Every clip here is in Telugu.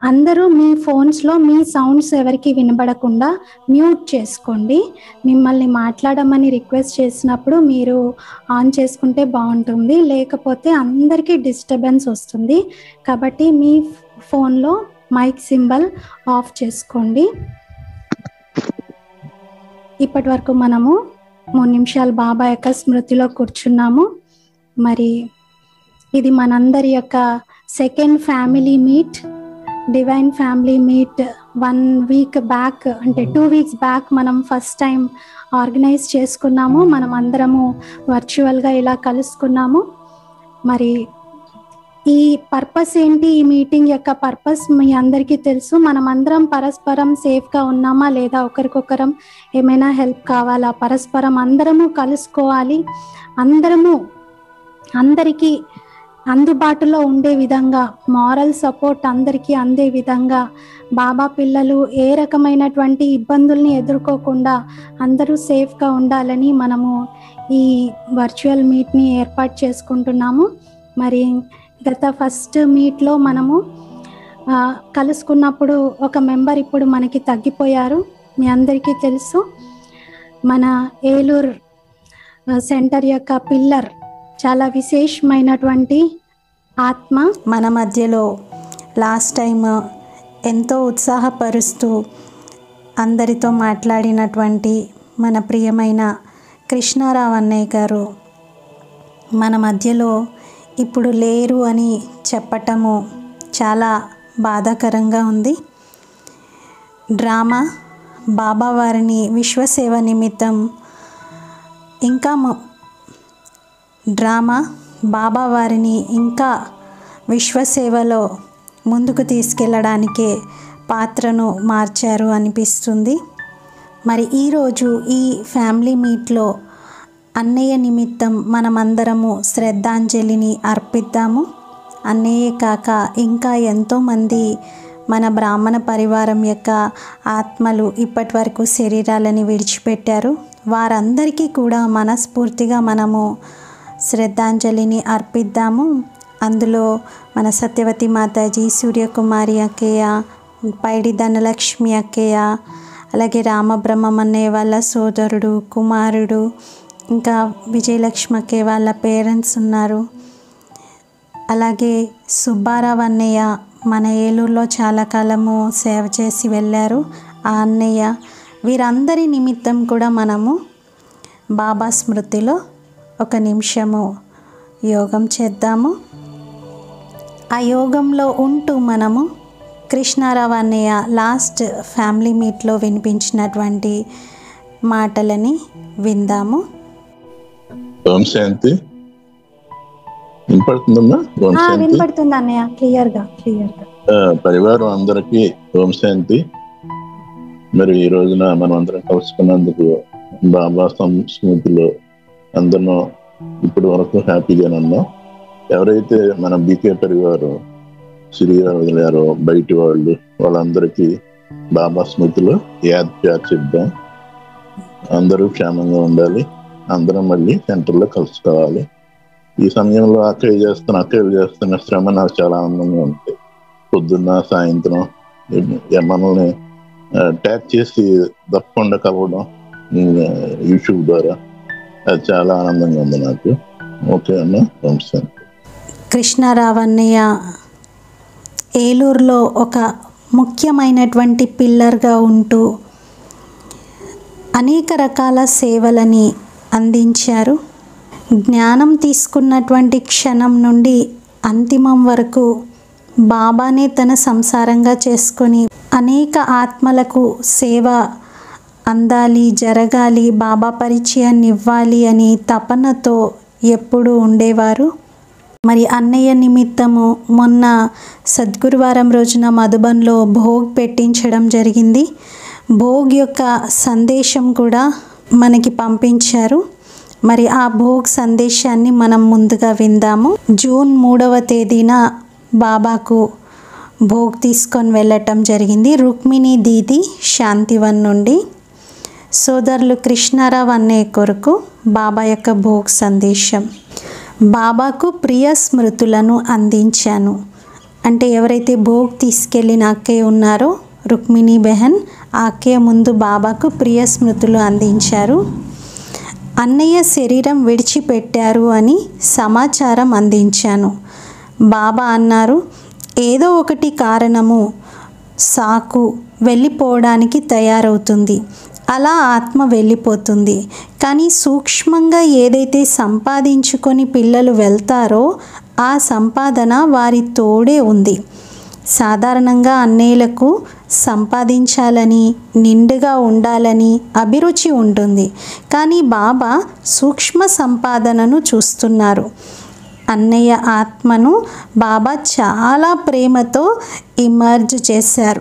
అందరూ మీ ఫోన్స్లో మీ సౌండ్స్ ఎవరికి వినబడకుండా మ్యూట్ చేసుకోండి మిమ్మల్ని మాట్లాడమని రిక్వెస్ట్ చేసినప్పుడు మీరు ఆన్ చేసుకుంటే బాగుంటుంది లేకపోతే అందరికీ డిస్టర్బెన్స్ వస్తుంది కాబట్టి మీ ఫోన్లో మైక్ సింబల్ ఆఫ్ చేసుకోండి ఇప్పటి వరకు మనము మూడు నిమిషాలు బాబా యొక్క స్మృతిలో కూర్చున్నాము మరి ఇది మనందరి యొక్క second family meet divine family meet one week back అంటే టూ వీక్స్ బ్యాక్ మనం ఫస్ట్ టైం ఆర్గనైజ్ చేసుకున్నాము మనం అందరము వర్చువల్గా ఇలా కలుసుకున్నాము మరి ఈ పర్పస్ ఏంటి ఈ మీటింగ్ యొక్క పర్పస్ మీ అందరికీ తెలుసు మనం అందరం పరస్పరం సేఫ్గా ఉన్నామా లేదా ఒకరికొకరం ఏమైనా హెల్ప్ కావాలా పరస్పరం అందరము కలుసుకోవాలి అందరము అందరికీ అందుబాటులో ఉండే విధంగా మారల్ సపోర్ట్ అందరికీ అందే విధంగా బాబా పిల్లలు ఏ రకమైనటువంటి ఇబ్బందుల్ని ఎదుర్కోకుండా అందరూ సేఫ్గా ఉండాలని మనము ఈ వర్చువల్ మీట్ని ఏర్పాటు చేసుకుంటున్నాము మరి గత ఫస్ట్ మీట్లో మనము ఆ, కలుసుకున్నప్పుడు ఒక మెంబర్ ఇప్పుడు మనకి తగ్గిపోయారు మీ అందరికీ తెలుసు మన ఏలూరు ఆ, సెంటర్ యొక్క పిల్లర్ చాలా విశేషమైనటువంటి ఆత్మ మన మధ్యలో లాస్ట్ టైం ఎంతో ఉత్సాహపరుస్తూ అందరితో మాట్లాడినటువంటి మన ప్రియమైన కృష్ణారావు అన్నయ్య గారు మన మధ్యలో ఇప్పుడు లేరు అని చెప్పటము చాలా బాధాకరంగా ఉంది డ్రామా బాబా వారిని విశ్వసేవ నిమిత్తం ఇంకా ము- డ్రామా బాబా వారిని ఇంకా విశ్వసేవలో ముందుకు తీసుకెళ్ళడానికే పాత్రను మార్చారు అనిపిస్తుంది మరి ఈరోజు ఈ ఫ్యామిలీ మీట్లో అన్నయ్య నిమిత్తం మనమందరము శ్రద్ధాంజలిని అర్పిద్దాము అన్నయ్యే కాక ఇంకా ఎంతోమంది మన బ్రాహ్మణ పరివారం యొక్క ఆత్మలు ఇప్పటి వరకు శరీరాలని విడిచిపెట్టారు వారందరికీ కూడా మనస్ఫూర్తిగా మనము శ్రద్ధాంజలిని అర్పిద్దాము అందులో మన సత్యవతి మాతాజీ సూర్యకుమారి అక్కయ్య పైడి ధనలక్ష్మి అక్కయ్య అలాగే రామబ్రహ్మం అనే వాళ్ళ సోదరుడు కుమారుడు ఇంకా విజయలక్ష్మి అక్కయ్య వాళ్ళ పేరెంట్స్ ఉన్నారు అలాగే సుబ్బారావు అన్నయ్య మన ఏలూరులో చాలా కాలము సేవ చేసి వెళ్ళారు ఆ అన్నయ్య వీరందరి నిమిత్తం కూడా మనము బాబా స్మృతిలో ఒక నిమిషము యోగం చేద్దాము ఆ యోగంలో ఉంటూ మనము కృష్ణారావు అన్నయ్య లాస్ట్ ఫ్యామిలీ మీట్లో వినిపించినటువంటి మాటలని విందాము ఓం శాంతి వినపడుతుందమ్మా ఓం ఆ, శాంతి వినపడుతుంది అన్నయ్య క్లియర్గా క్లియర్గా ఆ, పరివారం అందరికీ ఓం శాంతి మరి ఈ రోజున మనం అందరం కలుసుకున్నందుకు బాబా సంస్మృతిలో అందరం ఇప్పటి వరకు హ్యాపీగా ఉన్నాం ఎవరైతే మన బీకే పరివారం సిరిగా వదిలారో బయటి వాళ్ళు వాళ్ళందరికీ బాబా స్మృతిలో యాద్ ప్యార్ చెప్దాం అందరూ క్షేమంగా ఉండాలి అందరం మళ్ళీ సెంటర్లో కలుసుకోవాలి ఈ సమయంలో అక్కయ్య చేస్తున్న అక్కయ్యలు చేస్తున్న శ్రమ నాకు చాలా ఆనందంగా ఉంది పొద్దున్న సాయంత్రం ఏ- మనల్ని ట్యాగ్ చేసి తప్పకుండా కలవడం ఉమ్, యూట్యూబ్ ద్వారా అది చాలా ఆనందంగా ఉంది నాకు ఓకే అన్న నమస్తే కృష్ణారావు అన్నయ్య ఏలూరులో ఒక ముఖ్యమైనటువంటి పిల్లర్గా ఉంటూ అనేక రకాల సేవలని అందించారు జ్ఞానం తీసుకున్నటువంటి క్షణం నుండి అంతిమం వరకు బాబానే తన సంసారంగా చేసుకొని అనేక ఆత్మలకు సేవ అందాలి జరగాలి బాబా పరిచయాన్ని ఇవ్వాలి అని తపనతో ఎప్పుడూ ఉండేవారు మరి అన్నయ్య నిమిత్తము మొన్న సద్గురువారం రోజున మధుబన్లో భోగ్ పెట్టించడం జరిగింది భోగ్ యొక్క సందేశం కూడా మనకి పంపించారు మరి ఆ భోగ్ సందేశాన్ని మనం ముందుగా విందాము జూన్ మూడవ తేదీన బాబాకు భోగ్ తీసుకొని వెళ్ళటం జరిగింది రుక్మిణి దీది శాంతివన్ నుండి సోదరులు కృష్ణారావు అన్నయ్య కొరకు బాబా యొక్క భోగ్ సందేశం బాబాకు ప్రియ స్మృతులను అందించాను అంటే ఎవరైతే భోగ్ తీసుకెళ్ళిన అక్కయ్య ఉన్నారో రుక్మిణి బెహన్ ఆ అక్కయ్య ముందు బాబాకు ప్రియ స్మృతులు అందించారు అన్నయ్య శరీరం విడిచిపెట్టారు అని సమాచారం అందించాను బాబా అన్నారు ఏదో ఒకటి కారణము సాకు వెళ్ళిపోవడానికి తయారవుతుంది అలా ఆత్మ వెళ్ళిపోతుంది కానీ సూక్ష్మంగా ఏదైతే సంపాదించుకొని పిల్లలు వెళ్తారో ఆ సంపాదన వారి తోడే ఉంది సాధారణంగా అన్నయ్యలకు సంపాదించాలని నిండుగా ఉండాలని అభిరుచి ఉంటుంది కానీ బాబా సూక్ష్మ సంపాదనను చూస్తున్నారు అన్నయ్య ఆత్మను బాబా చాలా ప్రేమతో ఇమర్జ్ చేశారు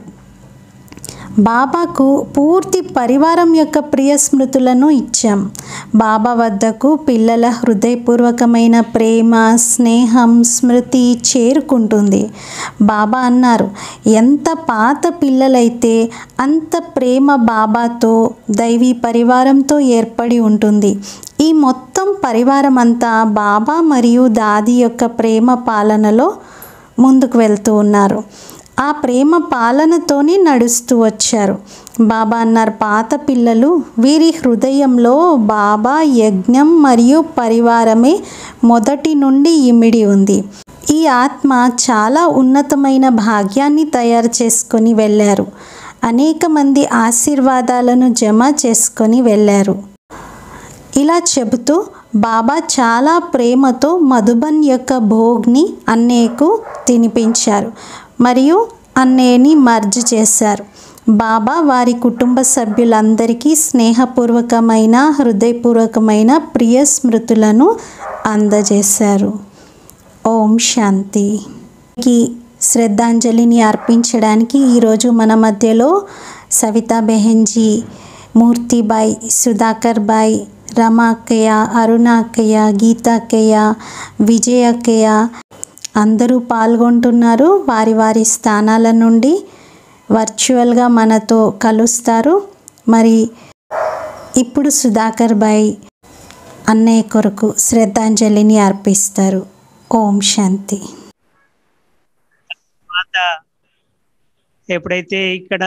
బాబాకు పూర్తి పరివారం యొక్క ప్రియ స్మృతులను ఇచ్చాం బాబా వద్దకు పిల్లల హృదయపూర్వకమైన ప్రేమ స్నేహం స్మృతి చేరుకుంటుంది బాబా అన్నారు ఎంత పాత పిల్లలైతే అంత ప్రేమ బాబాతో దైవీ పరివారంతో ఏర్పడి ఉంటుంది ఈ మొత్తం పరివారం అంతా బాబా మరియు దాది యొక్క ప్రేమ పాలనలో ముందుకు వెళ్తూ ఉన్నారు ఆ ప్రేమ పాలనతోనే నడుస్తూ వచ్చారు బాబా అన్నారు పాత పిల్లలు వీరి హృదయంలో బాబా యజ్ఞం మరియు పరివారమే మొదటి నుండి ఇమిడి ఉంది ఈ ఆత్మ చాలా ఉన్నతమైన భాగ్యాన్ని తయారు చేసుకొని వెళ్ళారు అనేక మంది ఆశీర్వాదాలను జమ చేసుకొని వెళ్ళారు ఇలా చెబుతూ బాబా చాలా ప్రేమతో మధుబన్ యొక్క భోగ్ని అన్నయ్యకు తినిపించారు మరియు అన్నయ్యని మర్జ్ చేశారు బాబా వారి కుటుంబ సభ్యులందరికీ స్నేహపూర్వకమైన హృదయపూర్వకమైన ప్రియ స్మృతులను అందజేశారు ఓం శాంతి ఈ శ్రద్ధాంజలిని అర్పించడానికి ఈరోజు మన మధ్యలో సవితా బెహెన్జీ మూర్తిబాయ్ సుధాకర్ బాయ్ రమాక్కయ్య అరుణాక్కయ్య గీతాక్కయ్య విజయక్కయ్య అందరూ పాల్గొంటున్నారు వారి వారి స్థానాల నుండి వర్చువల్గా మనతో కలుస్తారు మరి ఇప్పుడు సుధాకర్ బాయ్ అన్నయ్య కొరకు శ్రద్ధాంజలిని అర్పిస్తారు ఓం శాంతి తర్వాత ఎప్పుడైతే ఇక్కడ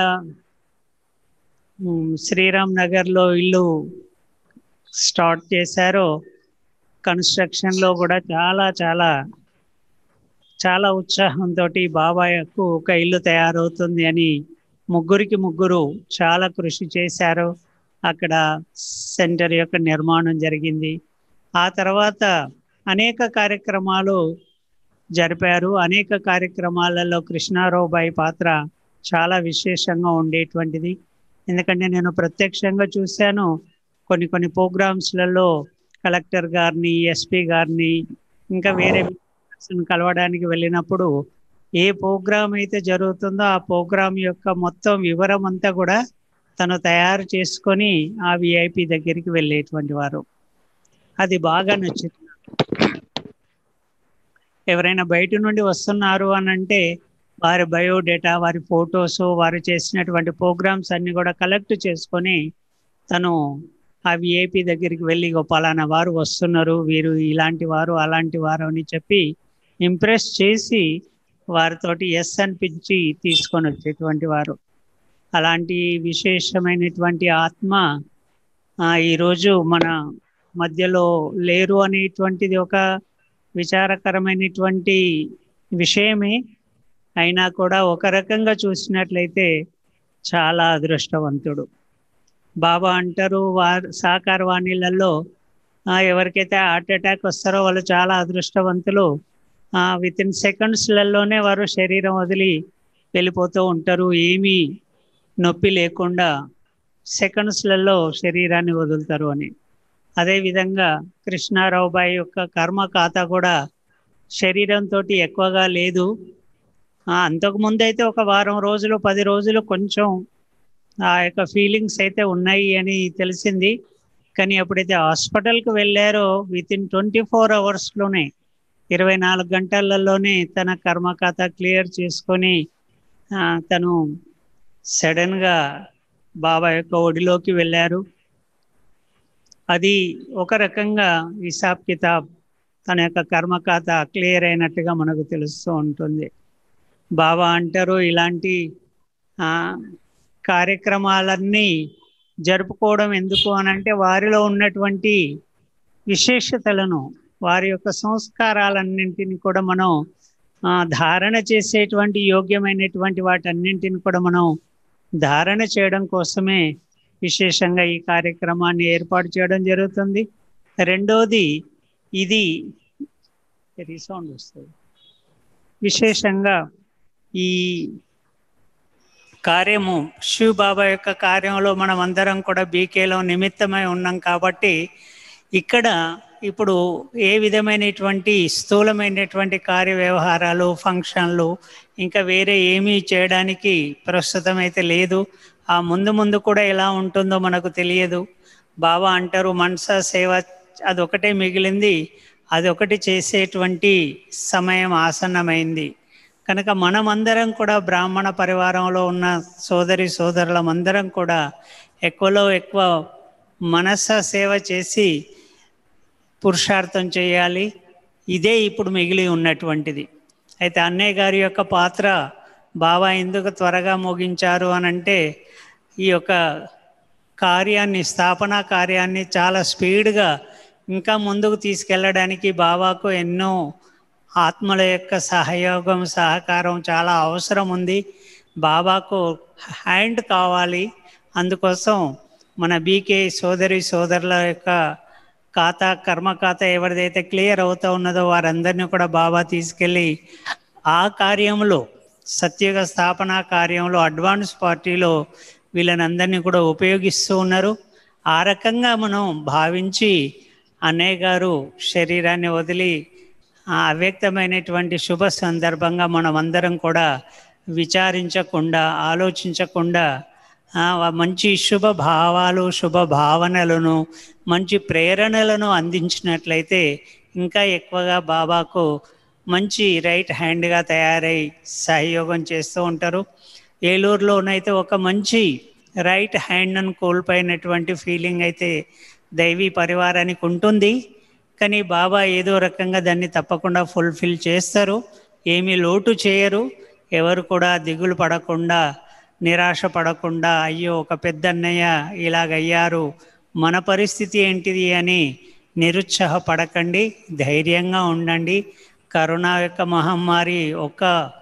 ఉమ్, శ్రీరామ్ నగర్లో ఇల్లు స్టార్ట్ చేశారో కన్స్ట్రక్షన్లో కూడా చాలా చాలా చాలా ఉత్సాహంతో బాబాయ్కు ఒక ఇల్లు తయారవుతుంది అని ముగ్గురికి ముగ్గురు చాలా కృషి చేశారు అక్కడ సెంటర్ యొక్క నిర్మాణం జరిగింది ఆ తర్వాత అనేక కార్యక్రమాలు జరిపారు అనేక కార్యక్రమాలలో కృష్ణారావు బాయి పాత్ర చాలా విశేషంగా ఉండేటువంటిది ఎందుకంటే నేను ప్రత్యక్షంగా చూశాను కొన్ని కొన్ని ప్రోగ్రామ్స్లలో కలెక్టర్ గారిని ఎస్పీ గారిని ఇంకా వేరే person కలవడానికి వెళ్ళినప్పుడు ఏ ప్రోగ్రామ్ అయితే జరుగుతుందో ఆ ప్రోగ్రామ్ యొక్క మొత్తం వివరం అంతా కూడా తను తయారు చేసుకొని ఆ విఐపి దగ్గరికి వెళ్ళేటువంటి వారు అది బాగా నచ్చింది ఎవరైనా బయట నుండి వస్తున్నారు అని అంటే వారి బయోడేటా వారి ఫొటోస్ వారు చేసినటువంటి ప్రోగ్రామ్స్ అన్ని కూడా కలెక్ట్ చేసుకొని తను ఆ విఐపి దగ్గరికి వెళ్ళి "ఇగో పలానా వారు వస్తున్నారు వీరు ఇలాంటి వారు అలాంటి వారు అని చెప్పి ఇంప్రెస్ చేసి వారితోటి ఎస్ అనిపించి తీసుకొని వచ్చేటువంటి వారు అలాంటి విశేషమైనటువంటి ఆత్మ ఆ, ఈరోజు మన మధ్యలో లేరు అనేటువంటిది ఒక విచారకరమైనటువంటి విషయమే అయినా కూడా ఒక రకంగా చూసినట్లయితే చాలా అదృష్టవంతుడు బాబా అంటారు వారు సాకార వాణిలలో ఆ, ఎవరికైతే హార్ట్ అటాక్ వస్తారో వాళ్ళు చాలా అదృష్టవంతులు విత్ ఇన్ సెకండ్స్లలోనే వారు శరీరం వదిలి వెళ్ళిపోతూ ఉంటారు ఏమీ నొప్పి లేకుండా సెకండ్స్లలో శరీరాన్ని వదులుతారు అని అదేవిధంగా కృష్ణారావు బాయ్ యొక్క కర్మ ఖాతా కూడా శరీరంతో ఎక్కువగా లేదు ఆ, అంతకు ముందు అయితే ఒక వారం రోజులు పది రోజులు కొంచెం ఆ యొక్క ఫీలింగ్స్ అయితే ఉన్నాయి అని తెలిసింది కానీ ఎప్పుడైతే హాస్పిటల్కి వెళ్ళారో విత్ ఇన్ ట్వంటీ ఫోర్ అవర్స్లోనే ఇరవై నాలుగు గంటలలోనే తన కర్మ ఖాతా క్లియర్ చేసుకొని ఆ, తను సడన్గా బాబా యొక్క ఒడిలోకి వెళ్ళారు అది ఒక రకంగా హిసాబ్ కితాబ్ తన యొక్క కర్మ ఖాతా క్లియర్ అయినట్టుగా మనకు తెలుస్తూ ఉంటుంది బాబా అంటారు ఇలాంటి ఆ, కార్యక్రమాలన్నీ జరుపుకోవడం ఎందుకు అని అంటే వారిలో ఉన్నటువంటి విశేషతలను వారి యొక్క సంస్కారాలన్నింటిని కూడా మనం ఆ, ధారణ చేసేటువంటి యోగ్యమైనటువంటి వాటన్నింటిని కూడా మనం ధారణ చేయడం కోసమే విశేషంగా ఈ కార్యక్రమాన్ని ఏర్పాటు చేయడం జరుగుతుంది రెండోది ఇది రీసౌండ్ వస్తుంది విశేషంగా ఈ కార్యము శివ్ బాబా యొక్క కార్యంలో మనం అందరం కూడా బీకేలో నిమిత్తమై ఉన్నాం కాబట్టి ఇక్కడ ఇప్పుడు ఏ విధమైనటువంటి స్థూలమైనటువంటి కార్య వ్యవహారాలు ఫంక్షన్లు ఇంకా వేరే ఏమీ చేయడానికి ప్రస్తుతం అయితే లేదు ఆ ముందు ముందు కూడా ఎలా ఉంటుందో మనకు తెలియదు బాబా అంటారు మనస సేవ అదొకటే మిగిలింది అదొకటి చేసేటువంటి సమయం ఆసన్నమైంది కనుక మనమందరం కూడా బ్రాహ్మణ పరివారంలో ఉన్న సోదరి సోదరులమందరం కూడా ఎక్కువలో ఎక్కువ మనస సేవ చేసి పురుషార్థం చేయాలి ఇదే ఇప్పుడు మిగిలి ఉన్నటువంటిది అయితే అన్నయ్య గారి యొక్క పాత్ర బాబా ఎందుకు త్వరగా ముగించారు అని అంటే ఈ యొక్క కార్యాన్ని స్థాపన కార్యాన్ని చాలా స్పీడ్గా ఇంకా ముందుకు తీసుకెళ్ళడానికి బాబాకు ఎన్నో ఆత్మల యొక్క సహయోగం సహకారం చాలా అవసరం ఉంది బాబాకు హ్యాండ్ కావాలి అందుకోసం మన బీకే సోదరి సోదరుల యొక్క ఖాతా కర్మ ఖాతా ఎవరిదైతే క్లియర్ అవుతా ఉన్నదో వారందరినీ కూడా బాబా తీసుకెళ్ళి ఆ కార్యంలో సత్యుగ స్థాపన కార్యంలో అడ్వాన్స్ పార్టీలో వీళ్ళని అందరినీ కూడా ఉపయోగిస్తూ ఉన్నారు ఆ రకంగా మనం భావించి అన్నయ్య గారు శరీరాన్ని వదిలి ఆ అవ్యక్తమైనటువంటి శుభ సందర్భంగా మనం అందరం కూడా విచారించకుండా ఆలోచించకుండా ఆ, మంచి శుభ భావాలు శుభ భావనలను మంచి ప్రేరణలను అందించినట్లయితే ఇంకా ఎక్కువగా బాబాకు మంచి రైట్ హ్యాండ్గా తయారై సహయోగం చేస్తూ ఉంటారు ఏలూరులోనైతే ఒక మంచి రైట్ హ్యాండ్ను కోల్పోయినటువంటి ఫీలింగ్ అయితే దైవీ పరివారానికి ఉంటుంది కానీ బాబా ఏదో రకంగా దాన్ని తప్పకుండా ఫుల్ఫిల్ చేస్తారు ఏమీ లోటు చేయరు ఎవరు కూడా దిగులు పడకుండా నిరాశ పడకుండా అయ్యో ఒక పెద్దన్నయ్య ఇలాగయ్యారు మన పరిస్థితి ఏంటిది అని నిరుత్సాహపడకండి ధైర్యంగా ఉండండి కరోనా యొక్క మహమ్మారి ఒక్క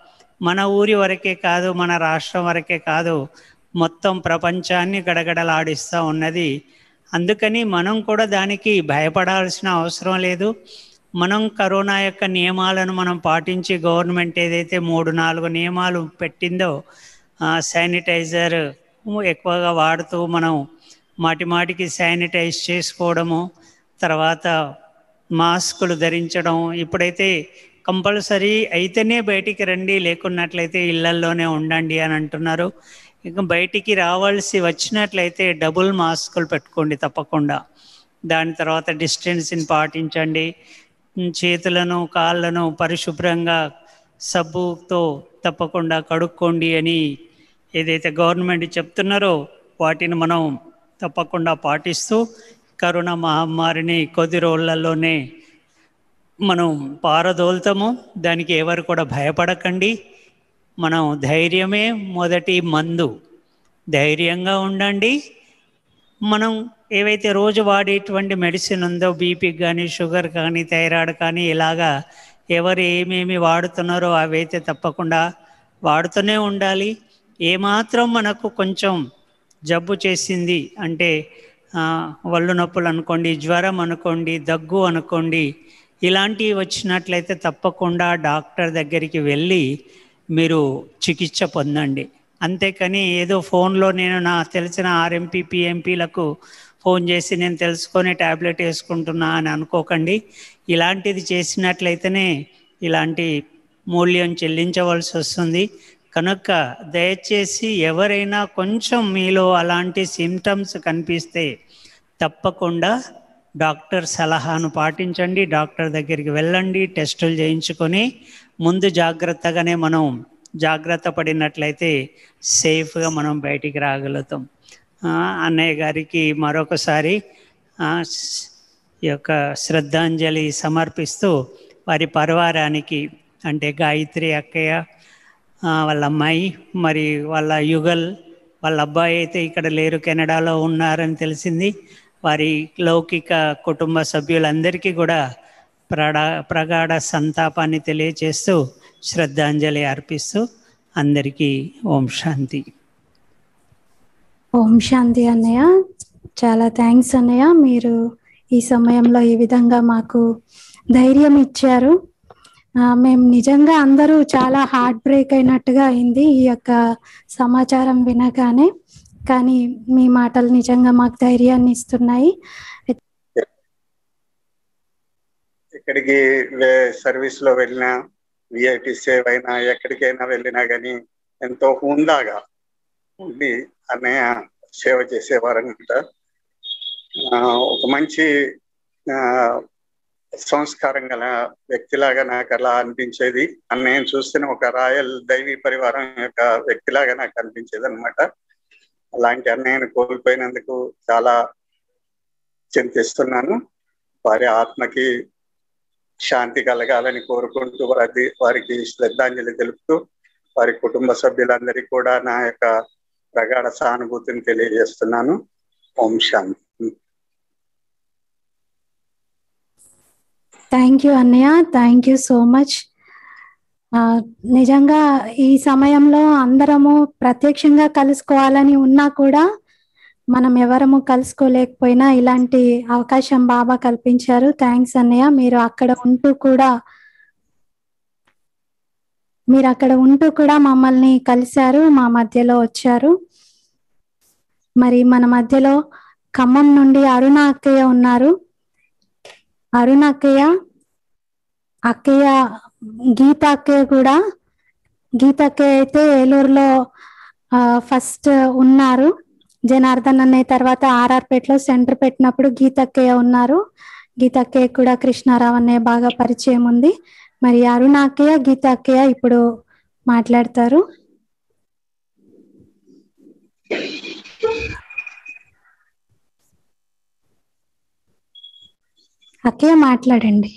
మన ఊరి వరకే కాదు మన రాష్ట్రం వరకే కాదు మొత్తం ప్రపంచాన్ని గడగడలాడిస్తూ ఉన్నది అందుకని మనం కూడా దానికి భయపడాల్సిన అవసరం లేదు మనం కరోనా యొక్క నియమాలను మనం పాటించి గవర్నమెంట్ ఏదైతే మూడు నాలుగు నియమాలు పెట్టిందో ఆ, శానిటైజర్ ఎక్కువగా వాడుతూ మనం మాటి మాటికి శానిటైజ్ చేసుకోవడము తర్వాత మాస్కులు ధరించడం ఇప్పుడైతే కంపల్సరీ అయితేనే బయటికి రండి లేకున్నట్లయితే ఇళ్లల్లోనే ఉండండి అని అంటున్నారు ఇక బయటికి రావాల్సి వచ్చినట్లయితే డబుల్ మాస్కులు పెట్టుకోండి తప్పకుండా దాని తర్వాత డిస్టెన్స్ని పాటించండి ఉమ్, చేతులను కాళ్ళను పరిశుభ్రంగా సబ్బుతో తప్పకుండా కడుక్కోండి అని ఏదైతే గవర్నమెంట్ చెప్తున్నారో వాటిని మనం తప్పకుండా పాటిస్తూ కరోనా మహమ్మారిని కొద్ది రోజులలోనే మనం పారదోలుతాము దానికి ఎవరు కూడా భయపడకండి మనం ధైర్యమే మొదటి మందు ధైర్యంగా ఉండండి మనం ఏవైతే రోజు వాడేటువంటి మెడిసిన్ ఉందో బీపీకి కానీ షుగర్ కానీ థైరాయిడ్ కానీ ఇలాగా ఎవరు ఏమేమి వాడుతున్నారో అవైతే తప్పకుండా వాడుతూనే ఉండాలి ఏమాత్రం మనకు కొంచెం జబ్బు చేసింది అంటే ఆ, ఒళ్ళు నొప్పులు అనుకోండి జ్వరం అనుకోండి దగ్గు అనుకోండి ఇలాంటివి వచ్చినట్లయితే తప్పకుండా డాక్టర్ దగ్గరికి వెళ్ళి మీరు చికిత్స పొందండి అంతేకాని ఏదో ఫోన్లో నేను నా తెలిసిన ఆర్ఎంపీ పిఎంపీలకు ఫోన్ చేసి నేను తెలుసుకొని ట్యాబ్లెట్ వేసుకుంటున్నా అని అనుకోకండి ఇలాంటిది చేసినట్లయితేనే ఇలాంటి మూల్యం చెల్లించవలసి వస్తుంది కనుక దయచేసి ఎవరైనా కొంచెం మీలో అలాంటి సిమ్టమ్స్ కనిపిస్తే తప్పకుండా డాక్టర్ సలహాను పాటించండి డాక్టర్ దగ్గరికి వెళ్ళండి టెస్టులు చేయించుకొని ముందు జాగ్రత్తగానే మనం జాగ్రత్త పడినట్లయితే సేఫ్గా మనం బయటికి రాగలుగుతాం ఆ, అన్నయ్య గారికి మరొకసారి ఆ, స్- ఈ యొక్క శ్రద్ధాంజలి సమర్పిస్తూ వారి పరివారానికి అంటే గాయత్రి అక్కయ్య ఆ, వాళ్ళ అమ్మాయి మరి వాళ్ళ యుగల్ వాళ్ళ అబ్బాయి అయితే ఇక్కడ లేరు కెనడాలో ఉన్నారని తెలిసింది వారి లౌకిక కుటుంబ సభ్యులందరికీ కూడా ప్రడా ప్రగాఢ సంతాపాన్ని తెలియచేస్తూ శ్రద్ధాంజలి అర్పిస్తూ అందరికీ ఓం శాంతి ఓం శాంతి అన్నయ్య చాలా థ్యాంక్స్ అన్నయ్య మీరు ఈ సమయంలో ఈ విధంగా మాకు ధైర్యం ఇచ్చారు ఆ, మేము నిజంగా అందరూ చాలా హార్ట్ బ్రేక్ అయినట్టుగా అయింది ఈ యొక్క సమాచారం వినగానే కానీ మీ మాటలు నిజంగా మాకు ధైర్యాన్ని ఇస్తున్నాయి ఎక్కడికి వే- సర్వీస్ లో వెళ్ళినా విఐపి సేవ అయినా ఎక్కడికైనా వెళ్ళినా కానీ ఎంతో హుందాగా ఉండి అన్నయ్య సేవ చేసేవారు అనమాట ఒక మంచి ఆ, సంస్కారం గల వ్యక్తిలాగా నాకు అలా అనిపించేది అన్నయ్యను చూస్తేనే ఒక రాయల్ దైవీ పరివారం యొక్క వ్యక్తిలాగా నాకు అనిపించేది అనమాట అలాంటి అన్నయ్యను కోల్పోయినందుకు చాలా చింతిస్తున్నాను వారి ఆత్మకి శాంతి కలగాలని కోరుకుంటూ వారి వారికి శ్రద్ధాంజలి తెలుపుతూ వారి కుటుంబ సభ్యులందరికీ కూడా నా యొక్క ప్రగాఢ సానుభూతిని తెలియజేస్తున్నాను ఓం శాంతి థ్యాంక్ యూ అన్నయ్య థ్యాంక్ యూ సో మచ్ నిజంగా ఈ సమయంలో అందరము ప్రత్యక్షంగా కలుసుకోవాలని ఉన్నా కూడా మనం ఎవరము కలుసుకోలేకపోయినా ఇలాంటి అవకాశం బాబా కల్పించారు థ్యాంక్స్ అన్నయ్య మీరు అక్కడ ఉంటూ కూడా మీరు అక్కడ ఉంటూ కూడా మమ్మల్ని కలిశారు మా మధ్యలో వచ్చారు మరి మన మధ్యలో ఖమ్మం నుండి అరుణ అక్కయ్య ఉన్నారు అరుణ అక్కయ్య అక్కయ్య గీత అక్కయ్య కూడా గీత అక్కయ్య అయితే ఏలూరులో ఫస్ట్ ఉన్నారు జనార్దన్ అన్నయ్య తర్వాత ఆర్ఆర్పేటలో సెంటర్ పెట్టినప్పుడు గీత అక్కయ్య ఉన్నారు గీత అక్కయ్య కూడా కృష్ణారావు అన్నయ్య బాగా పరిచయం ఉంది మరి అరుణ అక్కయ్య గీత అక్కయ్య ఇప్పుడు మాట్లాడతారు అక్కయ్య మాట్లాడండి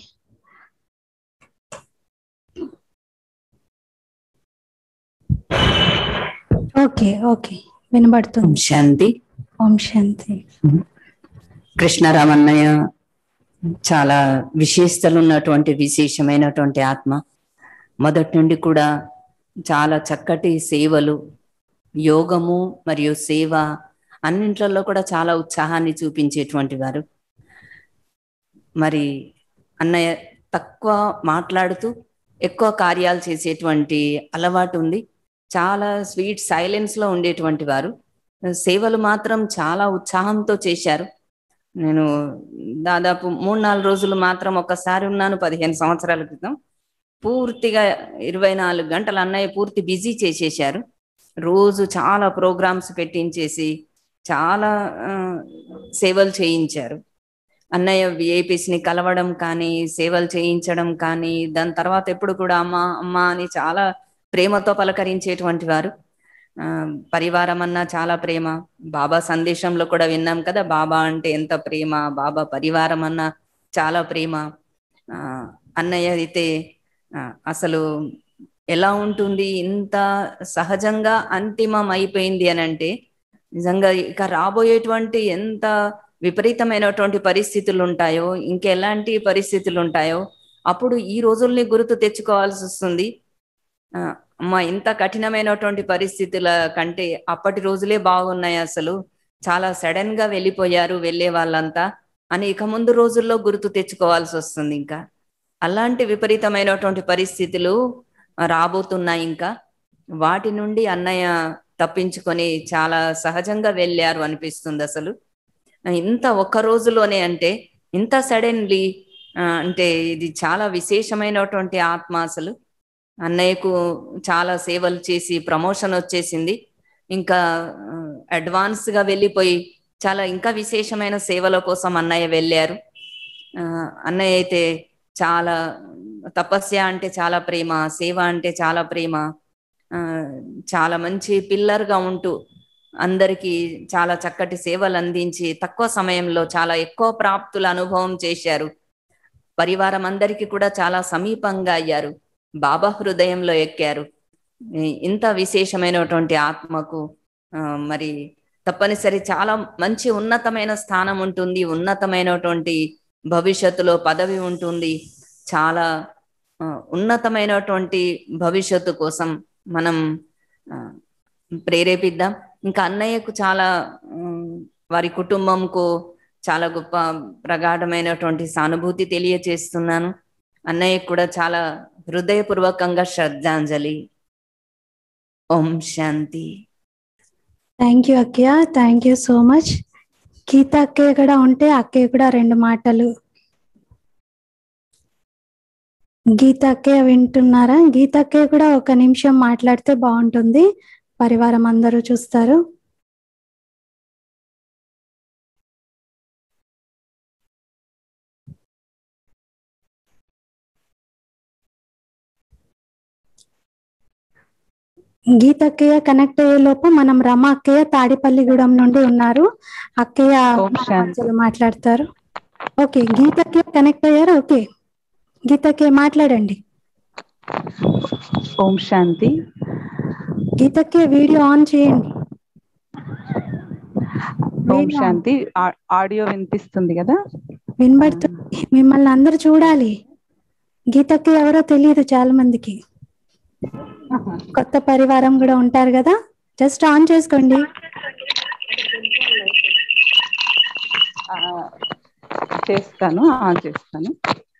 ఓకే ఓకే వినబడుతుంది ఓం శాంతి ఓం శాంతి కృష్ణరామన్నయ్య చాలా విశేషతలు ఉన్నటువంటి విశేషమైనటువంటి ఆత్మ మొదటి నుండి కూడా చాలా చక్కటి సేవలు యోగము మరియు సేవ అన్నింట్లలో కూడా చాలా ఉత్సాహాన్ని చూపించేటువంటి వారు మరి అన్నయ్య తక్కువ మాట్లాడుతూ ఎక్కువ కార్యాలు చేసేటువంటి అలవాటు ఉంది చాలా స్వీట్ సైలెన్స్ లో ఉండేటువంటి వారు సేవలు మాత్రం చాలా ఉత్సాహంతో చేశారు నేను దాదాపు మూడు నాలుగు రోజులు మాత్రం ఒకసారి ఉన్నాను పదిహేను సంవత్సరాల క్రితం పూర్తిగా ఇరవై నాలుగు గంటలు అన్నయ్య పూర్తి బిజీ చేసేసారు రోజు చాలా ప్రోగ్రామ్స్ పెట్టించేసి చాలా ఆ, సేవలు చేయించారు అన్నయ్య VIPs ని కలవడం కానీ సేవలు చేయించడం కానీ దాని తర్వాత ఎప్పుడు కూడా అమ్మ అమ్మ అని చాలా ప్రేమతో పలకరించేటువంటి వారు ఆ, పరివారం అన్నా చాలా ప్రేమ బాబా సందేశంలో కూడా విన్నాం కదా బాబా అంటే ఎంత ప్రేమ బాబా పరివారం అన్నా చాలా ప్రేమ ఆ, అన్నయ్య అయితే ఆ, అసలు ఎలా ఉంటుంది ఇంత సహజంగా అంతిమం అయిపోయింది అని అంటే నిజంగా ఇక రాబోయేటువంటి ఎంత విపరీతమైనటువంటి పరిస్థితులు ఉంటాయో ఇంకెలాంటి పరిస్థితులు ఉంటాయో అప్పుడు ఈ రోజుల్ని గుర్తు తెచ్చుకోవాల్సి వస్తుంది ఆ, అమ్మా ఇంత కఠినమైనటువంటి పరిస్థితుల కంటే అప్పటి రోజులే బాగున్నాయి అసలు చాలా సడన్ గా వెళ్ళిపోయారు వెళ్ళే వాళ్ళంతా అని ఇక ముందు రోజుల్లో గుర్తు తెచ్చుకోవాల్సి వస్తుంది ఇంకా అలాంటి విపరీతమైనటువంటి పరిస్థితులు రాబోతున్నాయి ఇంకా వాటి నుండి అన్నయ్య తప్పించుకొని చాలా సహజంగా వెళ్ళారు అనిపిస్తుంది అసలు ఇంత ఒక్క రోజులోనే అంటే ఇంత సడన్లీ అంటే ఇది చాలా విశేషమైనటువంటి ఆత్మ అసలు అన్నయ్యకు చాలా సేవలు చేసి ప్రమోషన్ వచ్చేసింది ఇంకా అడ్వాన్స్ గా వెళ్ళిపోయి చాలా ఇంకా విశేషమైన సేవల కోసం అన్నయ్య వెళ్ళారు ఆ, అన్నయ్య అయితే చాలా తపస్య అంటే చాలా ప్రేమ సేవ అంటే చాలా ప్రేమ ఆ, చాలా మంచి పిల్లర్ గా ఉంటూ అందరికీ చాలా చక్కటి సేవలు అందించి తక్కువ సమయంలో చాలా ఎక్కువ ప్రాప్తుల అనుభవం చేశారు పరివారం అందరికీ కూడా చాలా సమీపంగా అయ్యారు బాబా హృదయంలో ఎక్కారు ఈ- ఇంత విశేషమైనటువంటి ఆత్మకు ఆ, మరి తప్పనిసరి చాలా మంచి ఉన్నతమైన స్థానం ఉంటుంది ఉన్నతమైనటువంటి భవిష్యత్తులో పదవి ఉంటుంది చాలా ఆ, ఉన్నతమైనటువంటి భవిష్యత్తు కోసం మనం ఆ, ప్రేరేపిద్దాం ఇంకా అన్నయ్యకు చాలా ఉమ్, వారి కుటుంబంకు చాలా గొప్ప ప్రగాఢమైనటువంటి సానుభూతి తెలియచేస్తున్నాను అన్నయ్యకు కూడా చాలా హృదయపూర్వకంగా శ్రద్ధాంజలి ఓం శాంతి థ్యాంక్ యూ అక్కయ్య thank you so much Geetha అక్కయ్య కూడా ఉంటే అక్కయ్య కూడా రెండు మాటలు గీత అక్కయ్య వింటున్నారా గీత అక్కయ్య కూడా ఒక నిమిషం మాట్లాడితే బాగుంటుంది పరివారం అందరూ చూస్తారు గీత అక్కయ్య కనెక్ట్ అయ్యే లోపు మనం రమ అక్కయ్య తాడిపల్లిగూడెం నుండి ఉన్నారు అక్కయ్య ఓం మన శాంతి. మధ్యలో మాట్లాడతారు ఓకే గీత అక్కయ్య కనెక్ట్ అయ్యారు ఓకే గీత అక్కయ్య మాట్లాడండి ఓం శాంతి గీత అక్కయ్య వీడియో ఆన్ చేయండి ఓం వీడియో శాంతి ఆ- ఆడియో వినిపిస్తుంది కదా వినబడుతుంది మిమ్మల్ని అందరూ చూడాలి గీతకి ఎవరో తెలియదు చాలా మందికి కొత్త పరివారం కూడా ఉంటారు కదా జస్ట్ ఆన్ చేసుకోండి ఆ, చేస్తాను ఆన్ చేస్తాను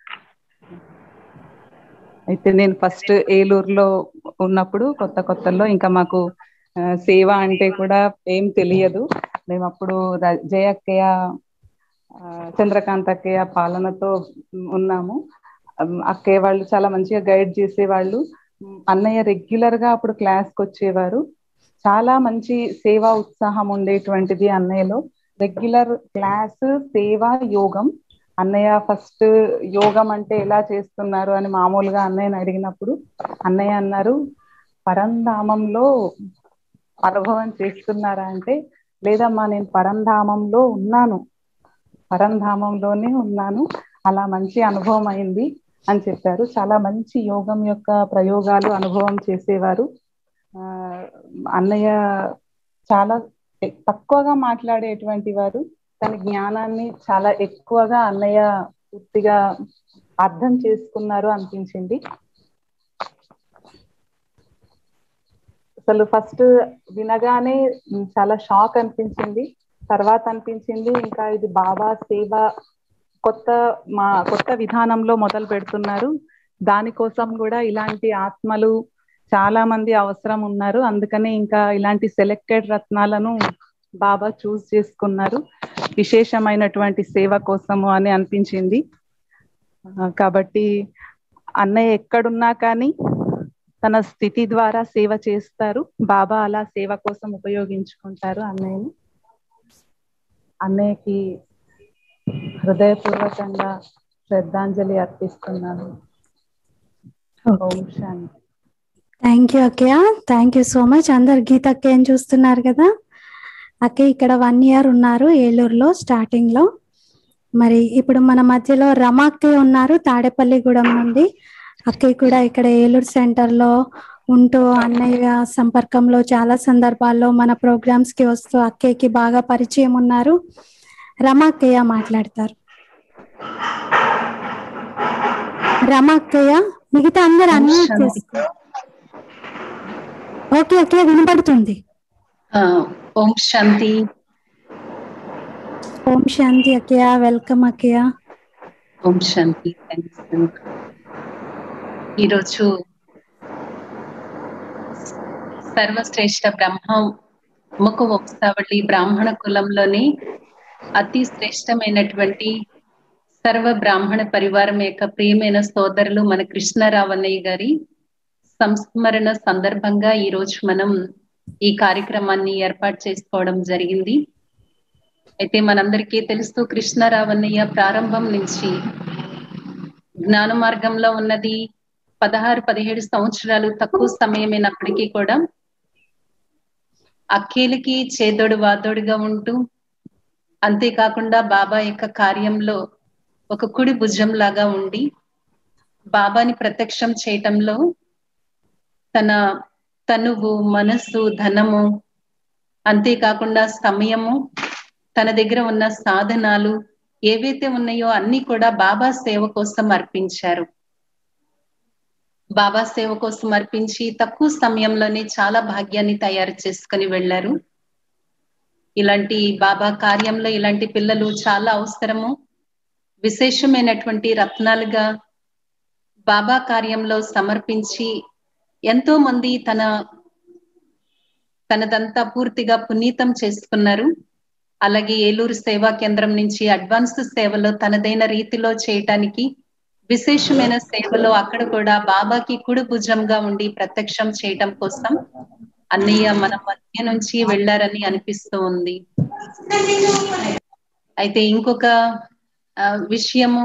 అయితే నేను ఫస్ట్ ఏలూరులో ఉన్నప్పుడు కొత్త కొత్తలో ఇంకా మాకు ఆ, సేవ అంటే కూడా ఏం తెలియదు మేము అప్పుడు ర- జయక్కయ్య ఆ, చంద్రకాంత్ అక్కయ్య పాలనతో ఉన్నాము అమ్, అక్కయ్య వాళ్ళు చాలా మంచిగా గైడ్ చేసేవాళ్ళు ఉమ్, అన్నయ్య రెగ్యులర్ గా అప్పుడు క్లాస్కి వచ్చేవారు చాలా మంచి సేవా ఉత్సాహం ఉండేటువంటిది అన్నయ్యలో రెగ్యులర్ క్లాస్ సేవ యోగం అన్నయ్య ఫస్ట్ యోగం అంటే ఎలా చేస్తున్నారు అని మామూలుగా అన్నయ్యని అడిగినప్పుడు అన్నయ్య అన్నారు పరంధామంలో అనుభవం చేస్తున్నారా అంటే లేదమ్మా నేను పరంధామంలో ఉన్నాను పరంధామంలోనే ఉన్నాను అలా మంచి అనుభవం అయింది అని చెప్పారు చాలా మంచి యోగం యొక్క ప్రయోగాలు అనుభవం చేసేవారు ఆ అన్నయ్య చాలా ఎ- తక్కువగా మాట్లాడేటువంటి వారు తన జ్ఞానాన్ని చాలా ఎక్కువగా అన్నయ్య పూర్తిగా అర్థం చేసుకున్నారు అనిపించింది అసలు ఫస్ట్ వినగానే ఉమ్, చాలా షాక్ అనిపించింది తర్వాత అనిపించింది ఇంకా ఇది బాబా సేవ కొత్త మా కొత్త విధానంలో మొదలు పెడుతున్నారు దానికోసం కూడా ఇలాంటి ఆత్మలు చాలా మంది అవసరం ఉన్నారు అందుకనే ఇంకా ఇలాంటి సెలెక్టెడ్ రత్నాలను బాబా చూస్ చేసుకున్నారు విశేషమైనటువంటి సేవ కోసము అని అనిపించింది ఆ, కాబట్టి అన్నయ్య ఎక్కడున్నా కానీ తన స్థితి ద్వారా సేవ చేస్తారు బాబా అలా సేవ కోసం ఉపయోగించుకుంటారు అన్నయ్యని అన్నయ్యకి హృదయపూర్వకంగా శ్రద్ధాంజలి అర్పిస్తున్నాను ఓం శాంతి థ్యాంక్ యూ అక్కయ్య థ్యాంక్ యూ సో మచ్ అందరు గీత అక్కయ్యని చూస్తున్నారు కదా అక్కయ్య ఇక్కడ వన్ ఇయర్ ఉన్నారు ఏలూరులో స్టార్టింగ్ లో మరి ఇప్పుడు మన మధ్యలో రమ అక్కయ్య ఉన్నారు తాడేపల్లిగూడెం నుండి అక్కయ్య కూడా ఇక్కడ ఏలూరు సెంటర్ లో ఉంటూ అన్నయ్య సంపర్కంలో చాలా సందర్భాల్లో మన ప్రోగ్రామ్స్ కి వస్తూ అక్కయ్యకి బాగా పరిచయం ఉన్నారు రమ అక్కయ్య మాట్లాడతారు రమ అక్కయ్య మిగతా అందరు అన్నీ చేసుకో ఓకే ఓకే వినపడుతుంది ఆ, ఓం శాంతి ఓం శాంతి అక్కయ్య వెల్కమ్ అక్కయ్య ఓం శాంతి థ్యాంక్స్ ఈరోజు సర్వశ్రేష్ఠ బ్రహ్మ ముఖ వంశావళి బ్రాహ్మణ కులంలోని అతి శ్రేష్టమైనటువంటి సర్వ బ్రాహ్మణ పరివారం యొక్క ప్రియమైన సోదరులు మన కృష్ణరావన్నయ్య గారి సంస్మరణ సందర్భంగా ఈ రోజు మనం ఈ కార్యక్రమాన్ని ఏర్పాటు చేసుకోవడం జరిగింది అయితే మనందరికీ తెలుస్తూ కృష్ణరావన్నయ్య ప్రారంభం నుంచి జ్ఞాన మార్గంలో ఉన్నది పదహారు పదిహేడు సంవత్సరాలు తక్కువ సమయమైనప్పటికీ కూడా అక్కేలకి చేదోడు వాదోడుగా ఉంటూ అంతేకాకుండా బాబా యొక్క కార్యంలో ఒక కుడి భుజం లాగా ఉండి బాబాని ప్రత్యక్షం చేయటంలో తన తనువు మనస్సు ధనము అంతేకాకుండా సమయము తన దగ్గర ఉన్న సాధనాలు ఏవైతే ఉన్నాయో అన్ని కూడా బాబా సేవ కోసం అర్పించారు బాబా సేవ కోసం అర్పించి తక్కువ సమయంలోనే చాలా భాగ్యాన్ని తయారు చేసుకుని వెళ్ళారు ఇలాంటి బాబా కార్యంలో ఇలాంటి పిల్లలు చాలా అవసరము విశేషమైనటువంటి రత్నాలుగా బాబా కార్యంలో సమర్పించి ఎంతో మంది తన తనదంతా పూర్తిగా పునీతం చేసుకున్నారు అలాగే ఏలూరు సేవా కేంద్రం నుంచి అడ్వాన్స్ సేవలో తనదైన రీతిలో చేయటానికి విశేషమైన సేవలో అక్కడ కూడా బాబాకి కుడి భుజంగా ఉండి ప్రత్యక్షం చేయటం కోసం అన్నయ్య మన మధ్య నుంచి వెళ్ళారని అనిపిస్తూ ఉంది అయితే ఇంకొక విషయము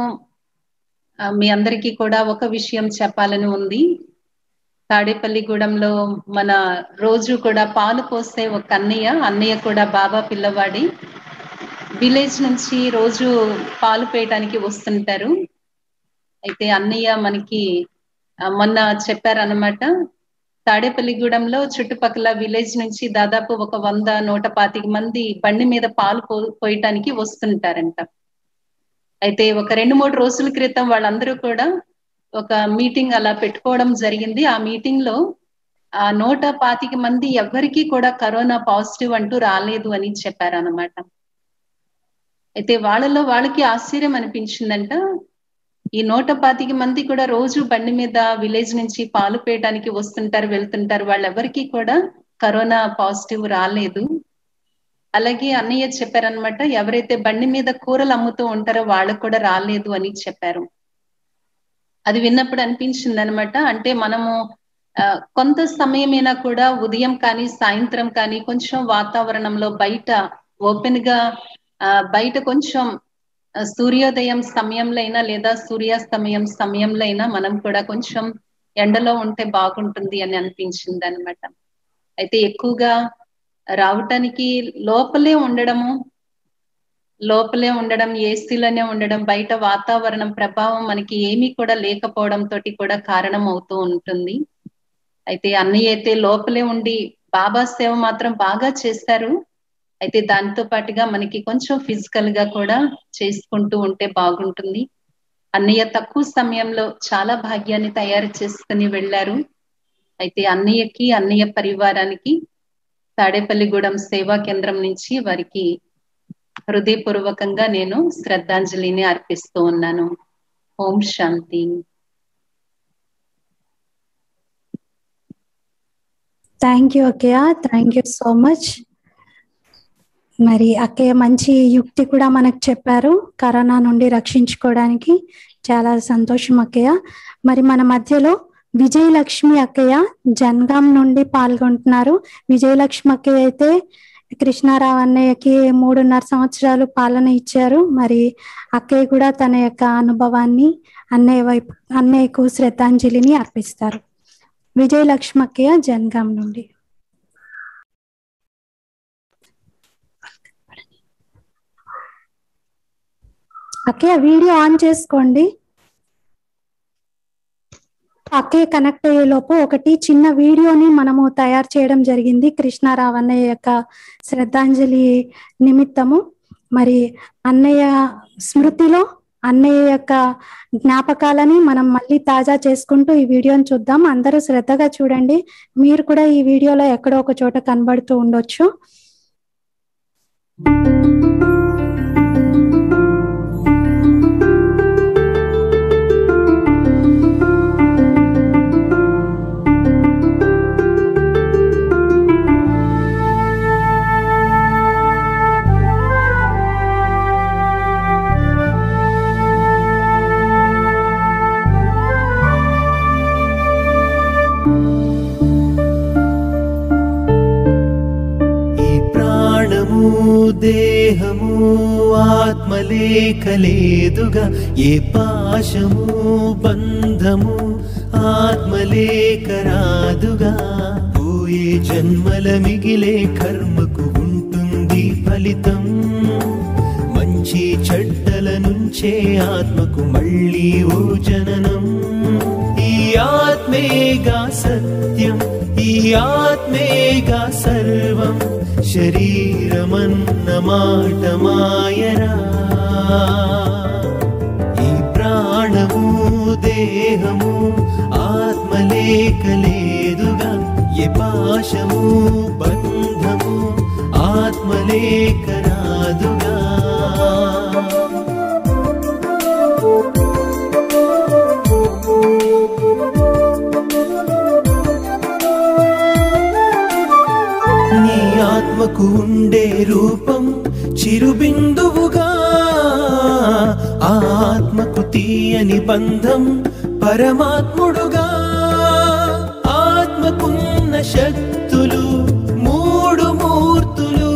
మీ అందరికీ కూడా ఒక విషయం చెప్పాలని ఉంది తాడేపల్లిగూడెంలో మన రోజు కూడా పాలు పోసే ఒక అన్నయ్య అన్నయ్య కూడా బాబా పిల్లవాడి విలేజ్ నుంచి రోజు పాలు పేయటానికి వస్తుంటారు అయితే అన్నయ్య మనకి మొన్న చెప్పారనమాట తాడేపల్లిగూడెంలో చుట్టుపక్కల విలేజ్ నుంచి దాదాపు ఒక వంద నూట పాతిక మంది బండి మీద పాలు పో పోయటానికి వస్తుంటారంట అయితే ఒక రెండు మూడు రోజుల క్రితం వాళ్ళందరూ కూడా ఒక మీటింగ్ అలా పెట్టుకోవడం జరిగింది ఆ మీటింగ్ లో ఆ నూట పాతిక మంది ఎవ్వరికీ కూడా కరోనా పాజిటివ్ అంటూ రాలేదు అని చెప్పారనమాట అయితే వాళ్ళలో వాళ్ళకి ఆశ్చర్యం అనిపించిందంట ఈ నూట పాతిక మంది కూడా రోజు బండి మీద విలేజ్ నుంచి పాలు పేయడానికి వస్తుంటారు వెళ్తుంటారు వాళ్ళెవరికి కూడా కరోనా పాజిటివ్ రాలేదు అలాగే అన్నయ్య చెప్పారనమాట ఎవరైతే బండి మీద కూరలు అమ్ముతూ ఉంటారో వాళ్ళకు కూడా రాలేదు అని చెప్పారు అది విన్నప్పుడు అనిపించింది అనమాట అంటే మనము కొంత సమయమైనా కూడా ఉదయం కానీ సాయంత్రం కానీ కొంచెం వాతావరణంలో బయట ఓపెన్ గా బయట కొంచెం సూర్యోదయం సమయంలో అయినా లేదా సూర్యాస్తమయం సమయంలో అయినా మనం కూడా కొంచెం ఎండలో ఉంటే బాగుంటుంది అని అనిపించింది అనమాట అయితే ఎక్కువగా రావటానికి లోపలే ఉండడము లోపలే ఉండడం ఏసీలోనే ఉండడం బయట వాతావరణం ప్రభావం మనకి ఏమీ కూడా లేకపోవడం తోటి కూడా కారణం అవుతూ ఉంటుంది అయితే అన్నయ్య అయితే లోపలే ఉండి బాబా సేవ మాత్రం బాగా చేస్తారు అయితే దాంతో పాటుగా మనకి కొంచెం ఫిజికల్ గా కూడా చేసుకుంటూ ఉంటే బాగుంటుంది అన్నయ్య తక్కువ సమయంలో చాలా భాగ్యాన్ని తయారు చేసుకుని వెళ్ళారు అయితే అన్నయ్యకి అన్నయ్య పరివారానికి తాడేపల్లిగూడెం సేవా కేంద్రం నుంచి వారికి హృదయపూర్వకంగా నేను శ్రద్ధాంజలిని అర్పిస్తూ ఉన్నాను ఓం శాంతి థ్యాంక్ యూ అక్కయ్య థ్యాంక్ యూ సో మచ్ మరి అక్కయ్య మంచి యుక్తి కూడా మనకు చెప్పారు కరోనా నుండి రక్షించుకోవడానికి చాలా సంతోషం అక్కయ్య మరి మన మధ్యలో విజయలక్ష్మి అక్కయ్య జన్గాం నుండి పాల్గొంటున్నారు విజయలక్ష్మి అక్కయ్య అయితే కృష్ణారావు అన్నయ్యకి మూడున్నర సంవత్సరాలు పాలన ఇచ్చారు మరి అక్కయ్య కూడా తన యొక్క అనుభవాన్ని అన్నయ్య వైపు అన్నయ్యకు శ్రద్ధాంజలిని అర్పిస్తారు విజయలక్ష్మి అక్కయ్య జన్గాం నుండి అక్కయ్య వీడియో ఆన్ చేసుకోండి అక్కయ్య కనెక్ట్ అయ్యే లోపు ఒకటి చిన్న వీడియోని మనము తయారు చేయడం జరిగింది కృష్ణారావు అన్నయ్య యొక్క శ్రద్ధాంజలి నిమిత్తము మరి అన్నయ్య స్మృతిలో అన్నయ్య యొక్క జ్ఞాపకాలని మనం మళ్ళీ తాజా చేసుకుంటూ ఈ వీడియోని చూద్దాం అందరూ శ్రద్ధగా చూడండి మీరు కూడా ఈ వీడియోలో ఎక్కడో ఒక చోట కనబడుతూ ఉండొచ్చు ఈ ప్రాణము దేహము ఆత్మలేఖలేదుగా ఏ పాశము బంధము ఆత్మలేఖరాదుగా పోయే జన్మల మిగిలే కర్మకు ఉంటుంది ఫలితం మంచి చెడ్డల నుంచే ఆత్మకు మళ్ళీ ఓ జననం ఈ ఆత్మేగా సత్యం ఈ ఆత్మేగా సర్వం శరీరమన్న మాట మాయరా ఈ ప్రాణము దేహము ఆత్మలేకలేదుగా ఏ పాశము బంధము ఆత్మలేక రాదుగా నీ ఆత్మకు ఉండే రూపం చిరుబిందువుగా ఆ ఆత్మకు తీయని బంధం పరమాత్ముడుగా ఆత్మకున్న శక్తులు మూడు మూర్తులు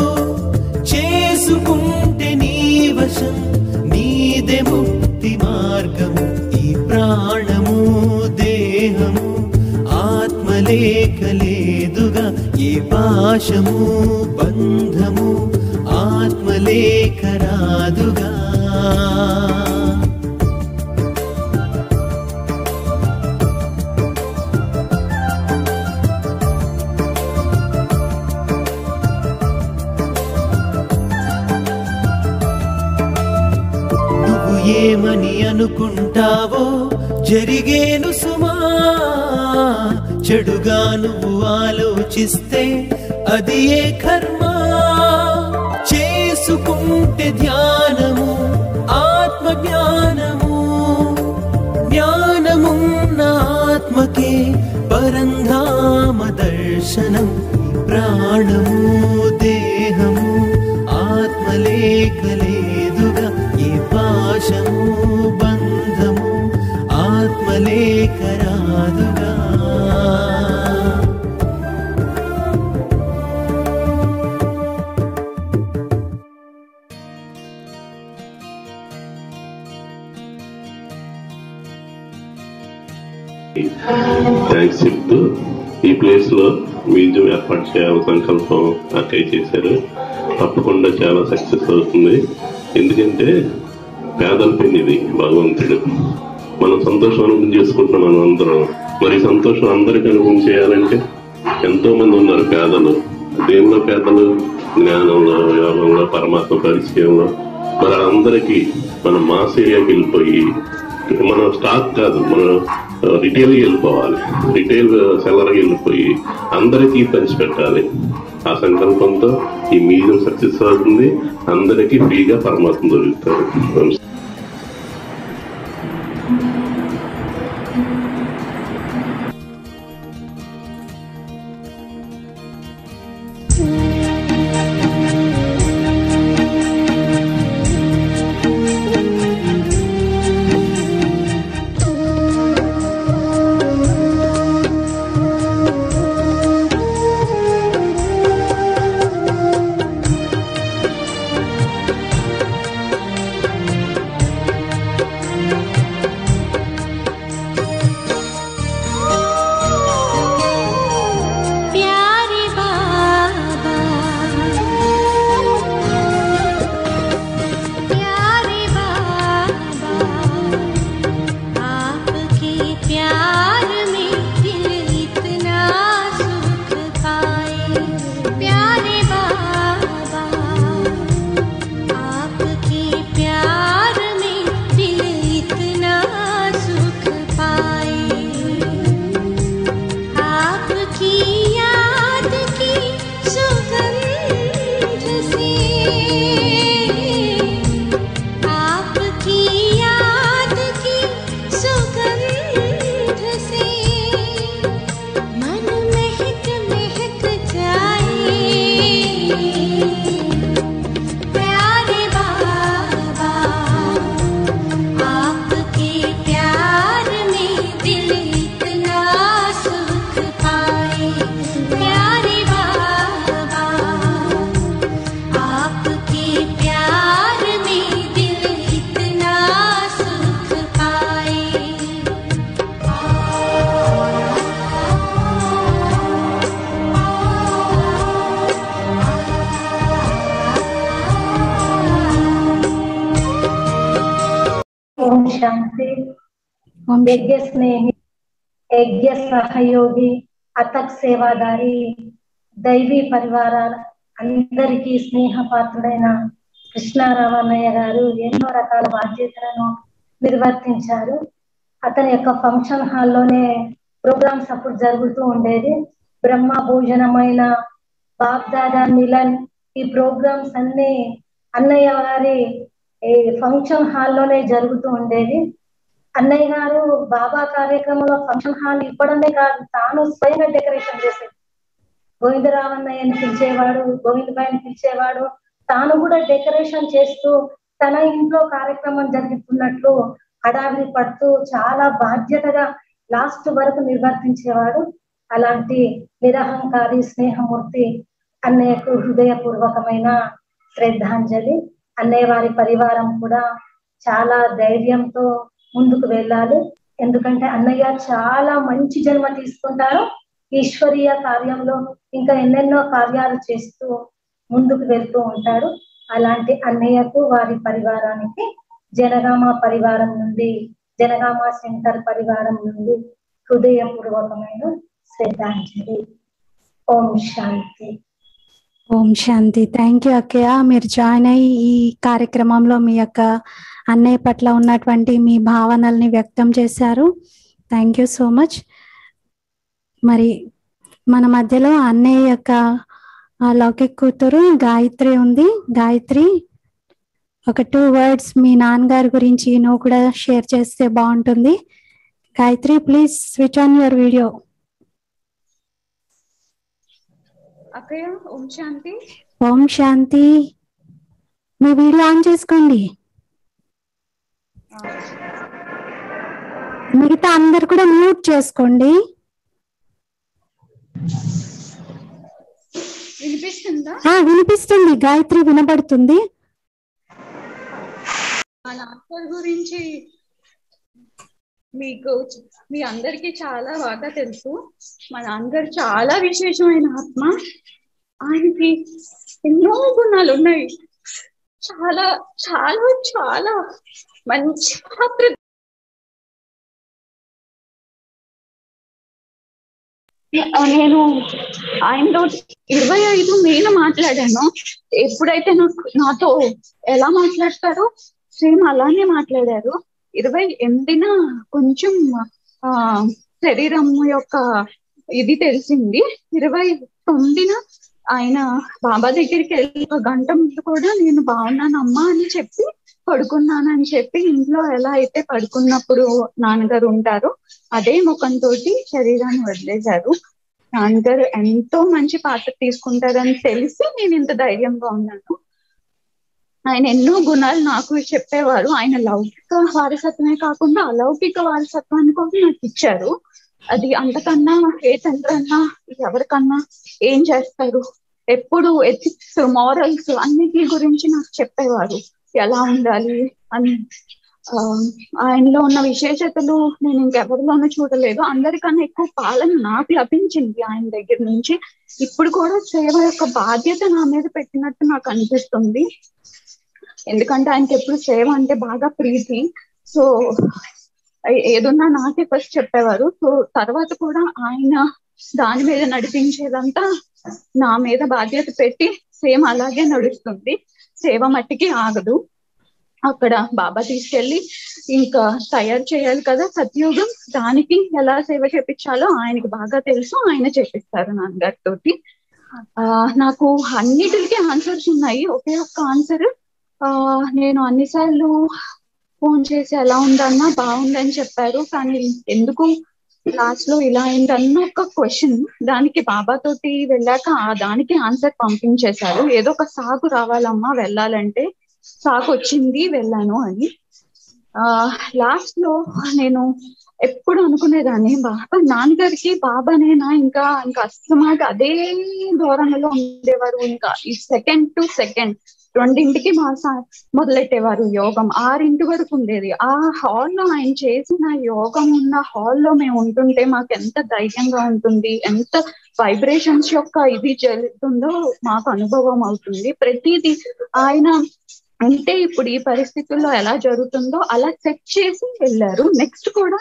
చేసుకుంటే నీ వశం నీదే ముక్తి మార్గము ఈ ప్రాణము దేహము ఆత్మలేకలేదుగా ఏ పాశము బంధము ఆత్మలేక రాదుగా నువ్వు ఏమని అనుకుంటావో జరిగేను సుమా చెడుగా నువ్వు ఆలోచిస్తే అది ఏ కర్మ చేసుకుంటే ధ్యానము ఆత్మ జ్ఞానము జ్ఞానమున్న ఆత్మకే పరంధామ దర్శనం ప్రాణము దేహము ఆత్మలేకలేదుగా ఏ పాశము బంధము ఆత్మలేక రాదుగా థ్యాంక్స్ చెప్తూ ఈ ప్లేస్ లో మ్యూజియం ఏర్పాటు చేయాలని సంకల్పం అక్కయ్య చేశారు తప్పకుండా చాలా సక్సెస్ అవుతుంది ఎందుకంటే పేదల పెళ్లి ఇది భగవంతుడు మనం సంతోషం అనుభవం చేసుకుంటున్నాం మనం అందరం మరి ఈ సంతోషం అందరికి అనుభవం చేయాలంటే ఎంతో మంది ఉన్నారు పేదలు దేవుల పేదలు జ్ఞానంలో యోగంలో పరమాత్మ పరిచయంలో మరి అందరికీ మనం మాస్ ఏరియాకి వెళ్ళిపోయి మనం స్టాక్ కాదు మనం రిటైల్ వెళ్ళిపోవాలి రిటైల్ సెల్లర్కి వెళ్ళిపోయి అందరికీ పంచిపెట్టాలి ఆ సంకల్పంతో ఈ మ్యూజియం సక్సెస్ అవుతుంది అందరికీ ఫ్రీగా పరమాత్మ దొరుకుతారు నమస్తే. प्यारे बाबा प्यारे बाबा आपके प्यार में दिल इतना सुख पाए प्यारे बाबा आपके प्यार में दिल इतना सुख पाए आपकी याद की सुगंध से आपकी याद की सुगंध से मन महक महक जाए प्यारे बाबा आपके प्यार में दिल इतना सुख पाए प्यारे बाबा आपके प्यार में दिल इतना सुख पाए ఓం శాంతి ఓం యజ్ఞ స్నేహి యజ్ఞ సహయోగి అతక్ సేవాదారి దైవీ పరివార అందరికీ స్నేహపాత్రుడైన కృష్ణారామన్నయ్య గారు ఎన్నో రకాల బాధ్యతలను నిర్వర్తించారు అతని యొక్క ఫంక్షన్ హాల్లోనే ప్రోగ్రామ్స్ అప్పుడు జరుగుతూ ఉండేది బ్రహ్మ భోజనమైన బాగ్దాదా మిలన్ ఈ ప్రోగ్రామ్స్ అన్ని అన్నయ్య గారి ఈ ఫంక్షన్ హాల్లోనే జరుగుతూ ఉండేది అన్నయ్య గారు బాబా కార్యక్రమంలో ఫంక్షన్ హాల్ ఇవ్వడమే కాదు తాను స్వయంగా డెకరేషన్ చేసేది గోవిందరామన్నయ్యని పిలిచేవాడు గోవిందబాయిని పిలిచేవాడు తాను కూడా డెకరేషన్ చేస్తూ తన ఇంట్లో కార్యక్రమం జరుగుతున్నట్లు హడావిడి పడుతూ చాలా బాధ్యతగా లాస్ట్ వరకు నిర్వర్తించేవాడు అలాంటి నిరహంకారి స్నేహమూర్తి అన్నయ్యకు హృదయపూర్వకమైన శ్రద్ధాంజలి అన్నయ్య వారి పరివారం కూడా చాలా ధైర్యంతో ముందుకు వెళ్ళాలి ఎందుకంటే అన్నయ్య చాలా మంచి జన్మ తీసుకుంటారు ఈశ్వరీయ కార్యంలో ఇంకా ఎన్నెన్నో కార్యాలు చేస్తూ ముందుకు వెళ్తూ ఉంటాడు అలాంటి అన్నయ్యకు వారి పరివారానికి జనగామ పరివారం నుండి జనగామ సెంటర్ పరివారం నుండి హృదయపూర్వకమైన శ్రద్ధాంజలి ఓం శాంతి ఓం శాంతి థ్యాంక్ యూ అక్కయ్య మీరు జాయిన్ అయ్యి ఈ కార్యక్రమంలో మీ యొక్క అన్నయ్య పట్ల ఉన్నటువంటి మీ భావనల్ని వ్యక్తం చేశారు థ్యాంక్ యూ సో మచ్ మరి మన మధ్యలో అన్నయ్య యొక్క ఆ, లౌకిక కూతురు గాయత్రి ఉంది గాయత్రి ఒక టూ వర్డ్స్ మీ నాన్నగారి గురించి నువ్వు కూడా షేర్ చేస్తే బాగుంటుంది Gayatri please switch on your video అక్కయ్య ఓం శాంతి ఓం శాంతి మీ వీడియో ఆన్ చేసుకోండి మిగతా అందరు కూడా మ్యూట్ చేసుకోండి వినిపిస్తుందా ఆ వినిపిస్తుంది గాయత్రి వినపడుతుంది మా నాన్నగారి గురించి మీకు మీ అందరికీ చాలా బాగా తెలుసు మా నాన్నగారు చాలా విశేషమైన ఆత్మ ఆయనకి ఎన్నో గుణాలు ఉన్నాయి చాలా చాలా చాలా మంచి పాత్ర నేను ఆయనతో ఇరవై ఐదు మేలు మాట్లాడాను ఎప్పుడైతే నాకు నాతో ఎలా మాట్లాడతారో సేమ్ అలానే మాట్లాడారు ఇరవై ఎనిమిదిన కొంచెం ఆ శరీరం యొక్క ఇది తెలిసింది ఇరవై తొమ్మిదిన ఆయన బాబా దగ్గరికి వెళ్ళి ఒక గంట ముందు కూడా నేను బాగున్నాను అమ్మా అని చెప్పి పడుకున్నానని చెప్పి ఇంట్లో ఎలా అయితే పడుకున్నప్పుడు నాన్నగారు ఉంటారో అదే ముఖంతో శరీరాన్ని వదిలేశారు నాన్నగారు ఎంతో మంచి పాత్ర తీసుకుంటారని తెలిసి నేను ఇంత ధైర్యంగా ఉన్నాను ఆయన ఎన్నో గుణాలు నాకు చెప్పేవారు ఆయన లౌకిక వారసత్వమే కాకుండా అలౌకిక వారసత్వాన్ని కూడా నాకు ఇచ్చారు అది అంతకన్నా ఏ తండ్రి అన్నా ఎవరికన్నా ఏం చేస్తారు ఎప్పుడు ఎథిక్స్ మారల్స్ అన్నిటి గురించి నాకు చెప్పేవారు ఎలా ఉండాలి అని ఆ, ఆయనలో ఉన్న విశేషతలు నేను ఇంకెవరిలోనూ చూడలేదు అందరికన్నా ఎక్కువ పాలన నాకు లభించింది ఆయన దగ్గర నుంచి ఇప్పుడు కూడా సేవ యొక్క బాధ్యత నా మీద పెట్టినట్టు నాకు అనిపిస్తుంది ఎందుకంటే ఆయనకి ఎప్పుడు సేవ అంటే బాగా ప్రీతి సో ఏ- ఏదున్నా నాకే ఫస్ట్ చెప్పేవారు సో తర్వాత కూడా ఆయన దాని మీద నడిపించేదంతా నా మీద బాధ్యత పెట్టి సేమ్ అలాగే నడుస్తుంది సేవ మట్టికి ఆగదు అక్కడ బాబా తీసుకెళ్లి ఇంకా తయారు చేయాలి కదా సత్యోగం దానికి ఎలా సేవ చేపించాలో ఆయనకి బాగా తెలుసు ఆయన చేపిస్తారు నాన్నగారితోటి ఆ నాకు అన్నిటికీ ఆన్సర్స్ ఉన్నాయి ఒకే ఒక్క ఆన్సర్ ఆ నేను అన్నిసార్లు ఫోన్ చేసి ఎలా ఉందన్నా బాగుందని చెప్పారు కానీ ఎందుకు లాస్ట్ లో ఇలా అయిందన్న ఒక క్వశ్చన్ దానికి బాబా తోటి వెళ్ళాక ఆ దానికి ఆన్సర్ పంపించేశారు ఏదో ఒక సాగు రావాలమ్మా వెళ్ళాలంటే సాగు వచ్చింది వెళ్ళాను అని ఆ లాస్ట్ లో నేను ఎప్పుడు అనుకునేదాన్ని బాబా నాన్నగారికి బాబానేనా ఇంకా ఇంకా అస్తమాగా అదే ధోరణిలో ఉండేవారు ఇంకా ఈ సెకండ్ టు సెకండ్ రెండింటికి మా సా- మొదలెట్టేవారు యోగం ఆరింటి వరకు ఉండేది ఆ హాల్లో ఆయన చేసిన యోగం ఉన్న హాల్లో మేము ఉంటుంటే మాకు ఎంత ధైర్యంగా ఉంటుంది ఎంత వైబ్రేషన్స్ యొక్క ఇది జరుగుతుందో మాకు అనుభవం అవుతుంది ప్రతిదీ ఆయన అంటే ఇప్పుడు ఈ పరిస్థితుల్లో ఎలా జరుగుతుందో అలా సెట్ చేసి వెళ్ళారు నెక్స్ట్ కూడా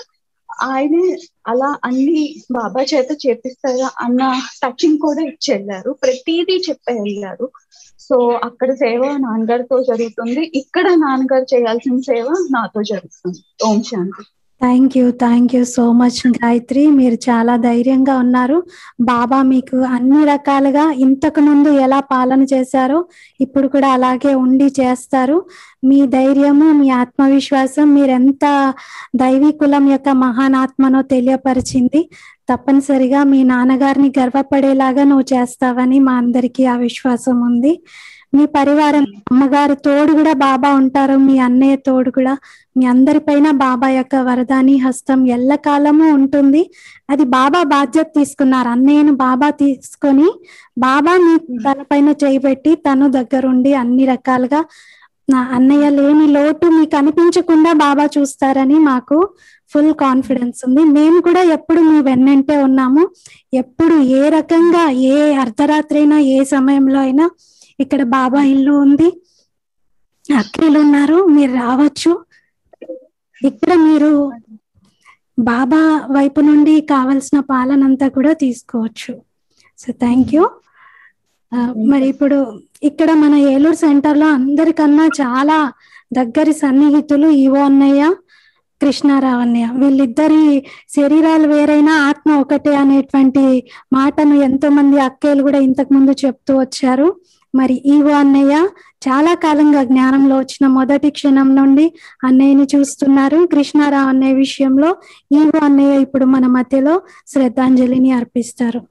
ఆయనే అలా అన్ని బాబా చేత చేపిస్తారా అన్న టచింగ్ కూడా ఇచ్చి వెళ్ళారు ప్రతిదీ చెప్పి వెళ్ళారు సో అక్కడ సేవ నాన్నగారితో జరుగుతుంది ఇక్కడ నాన్నగారు చేయాల్సిన సేవ నాతో జరుగుతుంది ఓం శాంతి thank you thank you so much Gayatri మీరు చాలా ధైర్యంగా ఉన్నారు బాబా మీకు అన్ని రకాలుగా ఇంతకు ముందు ఎలా పాలన చేశారో ఇప్పుడు కూడా అలాగే ఉండి చేస్తారు మీ ధైర్యము మీ ఆత్మవిశ్వాసం మీరెంత దైవీ కులం యొక్క మహానాత్మనో తెలియపరిచింది తప్పనిసరిగా మీ నాన్నగారిని గర్వపడేలాగా నువ్వు చేస్తావని మా అందరికీ ఆ విశ్వాసం ఉంది మీ పరివారం అమ్మగారు తోడు కూడా బాబా ఉంటారు మీ అన్నయ్య తోడు కూడా మీ అందరిపైన బాబా యొక్క వరదాని హస్తం ఎల్లకాలము ఉంటుంది అది బాబా బాధ్యత తీసుకున్నారు అన్నయ్యను బాబా తీసుకొని బాబా మీ తలపైన చేయబెట్టి తను దగ్గరుండి అన్ని రకాలుగా నా అన్నయ్య లేని లోటు మీకు అనిపించకుండా బాబా చూస్తారని మాకు ఫుల్ కాన్ఫిడెన్స్ ఉంది మేము కూడా ఎప్పుడు మీ వెన్నంటే ఉన్నాము ఎప్పుడు ఏ రకంగా ఏ అర్ధరాత్రి అయినా ఏ సమయంలో అయినా ఇక్కడ బాబా ఇల్లు ఉంది అక్కలు ఉన్నారు మీరు రావచ్చు ఇక్కడ మీరు బాబా వైపు నుండి కావలసిన పాలనంతా కూడా తీసుకోవచ్చు సో థ్యాంక్ యూ మరి ఇప్పుడు ఇక్కడ మన ఏలూరు సెంటర్ లో అందరికన్నా చాలా దగ్గరి సన్నిహితులు ఈవో అన్నయ్య కృష్ణారావు అన్నయ్య వీళ్ళిద్దరి శరీరాలు వేరైనా ఆత్మ ఒకటే అనేటువంటి మాటను ఎంతో మంది అక్కలు కూడా ఇంతకు ముందు చెప్తూ వచ్చారు మరి ఈవో అన్నయ్య చాలా కాలంగా జ్ఞానంలో వచ్చిన మొదటి క్షణం నుండి అన్నయ్యని చూస్తున్నారు కృష్ణారావు అన్నయ్య విషయంలో ఈవో అన్నయ్య ఇప్పుడు మన మధ్యలో శ్రద్ధాంజలిని అర్పిస్తారు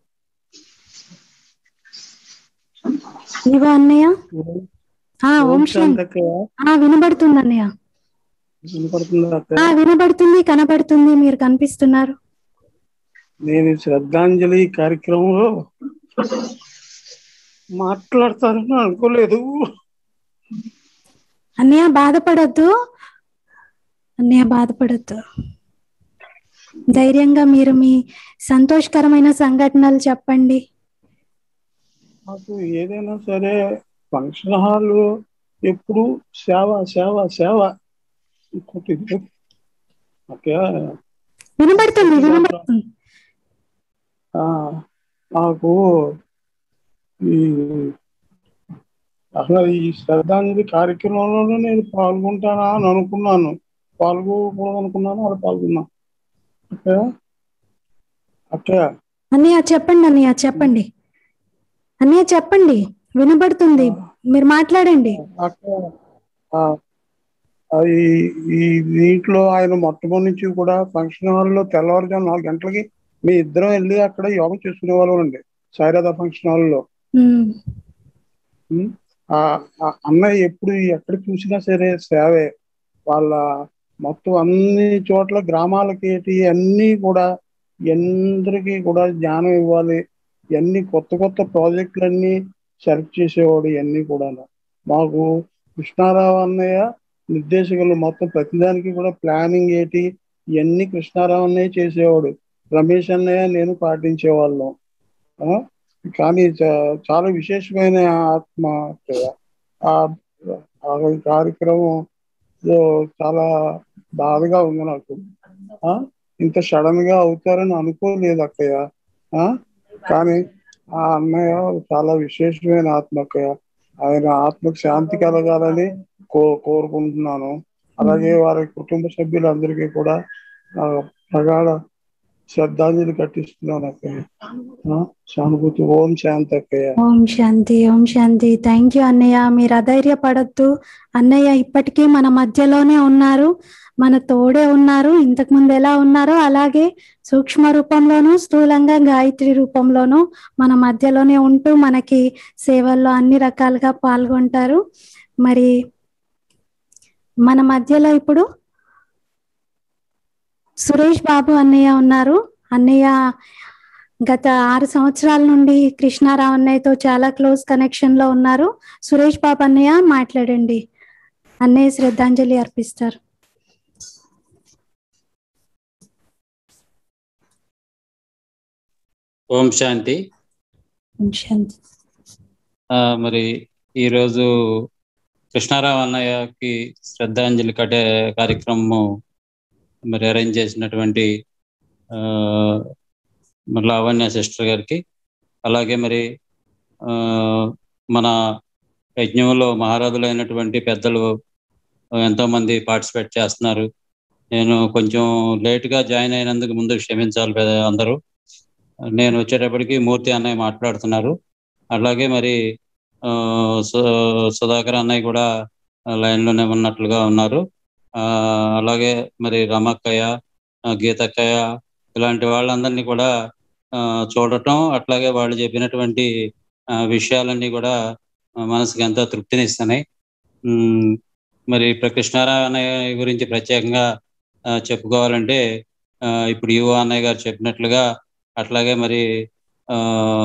ఈవో అన్నయ్య ఆ ఓం శాంతి ఆ వినబడుతుంది అన్నయ్య ఆ వినబడుతుంది కనబడుతుంది మీరు కనిపిస్తున్నారు నేను ఈ శ్రద్ధాంజలి కార్యక్రమంలో మాట్లాడతానని అనుకోలేదు అన్నయ్య బాధపడద్దు అన్నయ్య బాధపడద్దు ధైర్యంగా మీరు మీ సంతోషకరమైన సంఘటనలు చెప్పండి నాకు ఏదైనా సరే ఫంక్షన్ హాల్ ఎప్పుడు సేవ సేవ సేవ ఇంకోటి లేదు. ఓకే వినబడుతుంది వినబడుతుంది ఆ, నాకు ఈ అసలు ఈ శ్రద్ధాంజలి కార్యక్రమంలోనే నేను పాల్గొంటానా అని అనుకున్నాను పాల్గొకూడదు అనుకున్నాను అలా పాల్గొన్నా ఓకే ఓకే అన్నయ్య చెప్పండి అన్నయ్య చెప్పండి అన్నయ్య చెప్పండి వినబడుతుంది మీరు మాట్లాడండి అక్కడ ఆ, ఆ, ఈ ఈ దీంట్లో ఆయన మొట్టమొదటి నుంచి కూడా ఫంక్షన్ హాల్లో తెల్లవారుజాము నాలుగు గంటలకి మీ ఇద్దరం వెళ్ళి అక్కడ యోగం చేసుకునే వాళ్ళం అండి సాయిరాధ ఫంక్షన్ హాల్లో ఉమ్, ఉమ్, ఆ ఆ అన్నయ్య ఎప్పుడు ఎక్కడ చూసినా సరే సేవే వాళ్ళ మొత్తం అన్ని చోట్ల గ్రామాలకి ఏంటి అన్ని కూడా ఎందరికీ కూడా జ్ఞానం ఇవ్వాలి ఇవన్నీ కొత్త కొత్త ప్రాజెక్టులన్నీ సెలెక్ట్ చేసేవాడు ఇవన్నీ కూడా మాకు కృష్ణారావు అన్నయ్య నిర్దేశకులు మొత్తం ప్రతిదానికి కూడా ప్లానింగ్ ఏంటి ఇవన్నీ కృష్ణారావు అన్నయ్య చేసేవాడు రమేష్ అన్నయ్య నేను పాటించేవాళ్ళం ఆ? కానీ చా- చాలా విశేషమైన ఆత్మ ఆ ఆ కార్యక్రమం లో చాలా బాధగా ఉంది నాకు ఆ ఇంత సడన్ గా అవుతారని అనుకోలేదు అక్కయ్య ఆ కానీ ఆ అన్నయ్య చాలా విశేషమైన ఆత్మ అక్కయ్య ఆయన ఆత్మకు శాంతి కలగాలని కో కోరుకుంటున్నాను అలాగే వారి కుటుంబ సభ్యులందరికీ కూడా ఆ, ప్రగాఢ శ్రద్ధాంజలి కట్టిస్తున్నాను అక్కయ్య ఆ, సానుభూతి ఓం శాంతి అక్కయ్య ఓం శాంతి ఓం శాంతి థ్యాంక్ యూ అన్నయ్య మీరు అధైర్యపడద్దు అన్నయ్య ఇప్పటికీ మన మధ్యలోనే ఉన్నారు మన తోడే ఉన్నారు ఇంతకు ముందు ఎలా ఉన్నారో అలాగే సూక్ష్మ రూపంలోనూ స్థూలంగా గాయత్రి రూపంలోనూ మన మధ్యలోనే ఉంటూ మనకి సేవల్లో అన్ని రకాలుగా పాల్గొంటారు మరి మన మధ్యలో ఇప్పుడు సురేష్ బాబు అన్నయ్య ఉన్నారు అన్నయ్య గత ఆరు సంవత్సరాల నుండి కృష్ణారావు అన్నయ్యతో చాలా క్లోజ్ కనెక్షన్ లో ఉన్నారు సురేష్ బాబు అన్నయ్య మాట్లాడండి అన్నయ్య శ్రద్ధాంజలి అర్పిస్తారు ఓం శాంతి ఓం శాంతి ఆ, మరి ఈరోజు కృష్ణారావు అన్నయ్యకి శ్రద్ధాంజలి కట్టే కార్యక్రమము మరి అరేంజ్ చేసినటువంటి ఆ, మరి లావణ్య సిస్టర్ గారికి అలాగే మరి ఆ, మన యజ్ఞంలో మహారాజులైనటువంటి పెద్దలు ఎంతో మంది పార్టిసిపేట్ చేస్తున్నారు నేను కొంచెం లేట్గా జాయిన్ అయినందుకు ముందు క్షమించాలి పెద్ద- అందరూ నేను వచ్చేటప్పటికి మూర్తి అన్నయ్య మాట్లాడుతున్నారు అలాగే మరి ఆ, సు- సుధాకర్ అన్నయ్య కూడా లైన్లోనే ఉన్నట్లుగా ఉన్నారు ఆ, అలాగే మరి రమక్కయ్య ఆ, గీతక్కయ్య ఇలాంటి వాళ్ళందరినీ కూడా ఆ, చూడటం అట్లాగే వాళ్ళు చెప్పినటువంటి ఆ, విషయాలన్నీ కూడా ఆ, మనసుకి ఎంతో తృప్తినిస్తున్నాయి ఉమ్, మరి ఇప్పుడు కృష్ణారావు అన్నయ్య గురించి ప్రత్యేకంగా ఆ, చెప్పుకోవాలంటే ఆ, ఇప్పుడు యువ అన్నయ్య గారు చెప్పినట్లుగా అట్లాగే మరి ఆ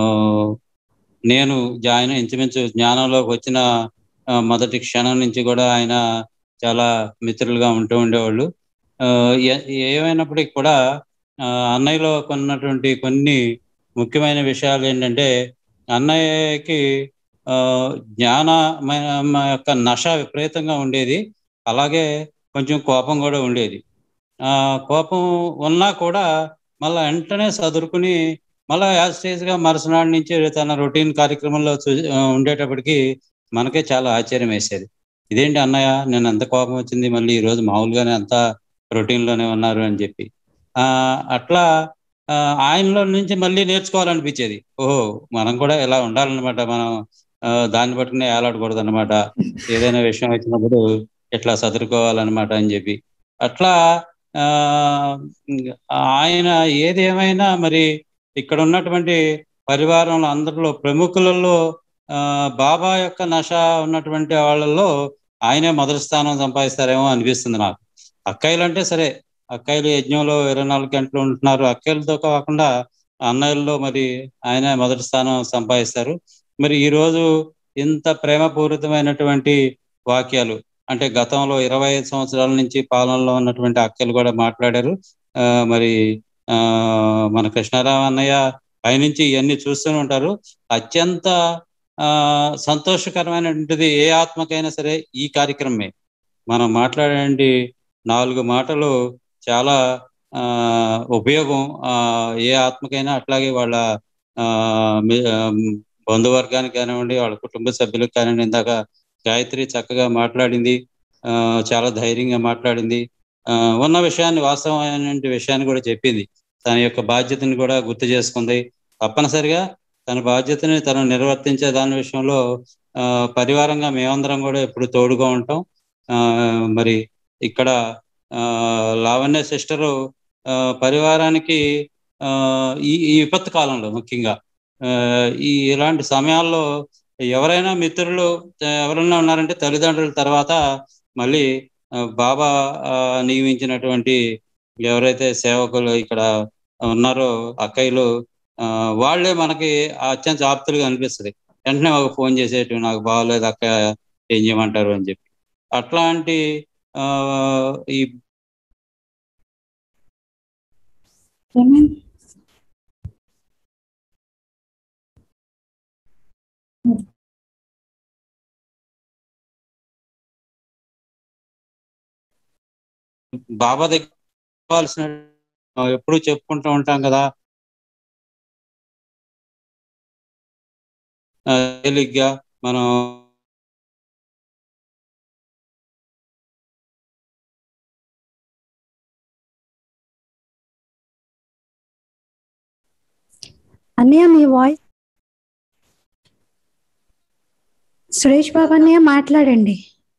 నేను జాయిన్ ఇంచుమించు జ్ఞానంలోకి వచ్చిన ఆ, మొదటి క్షణం నుంచి కూడా ఆయన చాలా మిత్రులుగా ఉంటూ ఉండేవాళ్ళు ఆ, ఏ- ఏమైనప్పటికీ కూడా ఆ, అన్నయ్యలో కొన్నటువంటి కొన్ని ముఖ్యమైన విషయాలు ఏంటంటే అన్నయ్యకి ఆ, జ్ఞాన మ- మ- యొక్క నష విపరీతంగా ఉండేది అలాగే కొంచెం కోపం కూడా ఉండేది ఆ కోపం ఉన్నా కూడా మళ్ళా వెంటనే సదురుకుని మళ్ళా యాజ్ స్టేజ్ గా మరుసనాడు నుంచి తన రొటీన్ కార్యక్రమంలో చూ- ఆ, ఉండేటప్పటికి మనకే చాలా ఆశ్చర్యం వేసేది ఇదేంటి అన్నయ్య నేను ఎంత కోపం వచ్చింది మళ్ళీ ఈ రోజు మామూలుగానే అంతా రొటీన్ లోనే ఉన్నారు అని చెప్పి ఆ అట్లా ఆ, ఆయనలో నుంచి మళ్ళీ నేర్చుకోవాలనిపించేది ఓహో మనం కూడా ఇలా ఉండాలన్నమాట మనం ఆ, దాన్ని పట్టుకునే ఏలాడకూడదు అనమాట ఏదైనా విషయం వచ్చినప్పుడు ఇట్లా సదురుకోవాలన్నమాట అని చెప్పి అట్లా ఆ ఆయన ఏది ఏమైనా మరి ఇక్కడ ఉన్నటువంటి పరివారంలో అందరిలో ప్రముఖులలో ఆ, బాబా యొక్క నష ఉన్నటువంటి వాళ్ళల్లో ఆయనే మొదటి స్థానం సంపాదిస్తారేమో అనిపిస్తుంది నాకు అక్కయ్యలు అంటే సరే అక్కయ్యలు యజ్ఞంలో ఇరవై నాలుగు గంటలు ఉంటున్నారు అక్కయ్యలతో కాకుండా అన్నయ్యల్లో మరి ఆయన మొదటి స్థానం సంపాదిస్తారు మరి ఈ రోజు ఇంత ప్రేమపూరితమైనటువంటి వాక్యాలు అంటే గతంలో ఇరవై ఐదు సంవత్సరాల నుంచి పాలనలో ఉన్నటువంటి అక్కలు కూడా మాట్లాడారు ఆ, మరి ఆ మన కృష్ణారావు అన్నయ్య పైనుంచి ఇవన్నీ చూస్తూనే ఉంటారు అత్యంత ఆ సంతోషకరమైనటువంటిది ఏ ఆత్మకైనా సరే ఈ కార్యక్రమమే మనం మాట్లాడే నాలుగు మాటలు చాలా ఆ ఉపయోగం ఆ ఏ ఆత్మకైనా అట్లాగే వాళ్ళ ఆ మీ- ఆ, బంధువర్గానికి కానివ్వండి వాళ్ళ కుటుంబ సభ్యులకు కానివ్వండి ఇందాక గాయత్రి చక్కగా మాట్లాడింది ఆ చాలా ధైర్యంగా మాట్లాడింది ఆ ఉన్న విషయాన్ని వాస్తవమైన విషయాన్ని కూడా చెప్పింది తన యొక్క బాధ్యతని కూడా గుర్తు చేసుకుంది తప్పనిసరిగా తన బాధ్యతని తను నిర్వర్తించే దాని విషయంలో ఆ పరివారంగా మేమందరం కూడా ఎప్పుడు తోడుగా ఉంటాం ఆ మరి ఇక్కడ ఆ లావణ్య సిస్టరు ఆ పరివారానికి ఆ ఈ ఈ విపత్తు కాలంలో ముఖ్యంగా ఆ ఈ ఇలాంటి సమయాల్లో ఎవరైనా మిత్రులు ఆ, ఎవరైనా ఉన్నారంటే తల్లిదండ్రుల తర్వాత మళ్ళీ ఆ, బాబా ఆ, నియమించినటువంటి ఎవరైతే సేవకులు ఇక్కడ ఉన్నారో అక్కయ్యలు ఆ, వాళ్ళే మనకి అత్యంత ఆప్తులుగా అనిపిస్తుంది వెంటనే ఒక ఫోన్ చేసేట్టు నాకు బాగోలేదు అక్క ఏం చేయమంటారు అని చెప్పి అట్లాంటి ఆ, ఈ ఏమైంది బాబా దగ్గర కావాల్సిన ఎప్పుడు చెప్పుకుంటూ ఉంటాం కదా ఆ, తేలిగ్గా మనం అన్నయ్య మీ వాయిస్ సురేష్ బాబు అన్నయ్య మాట్లాడండి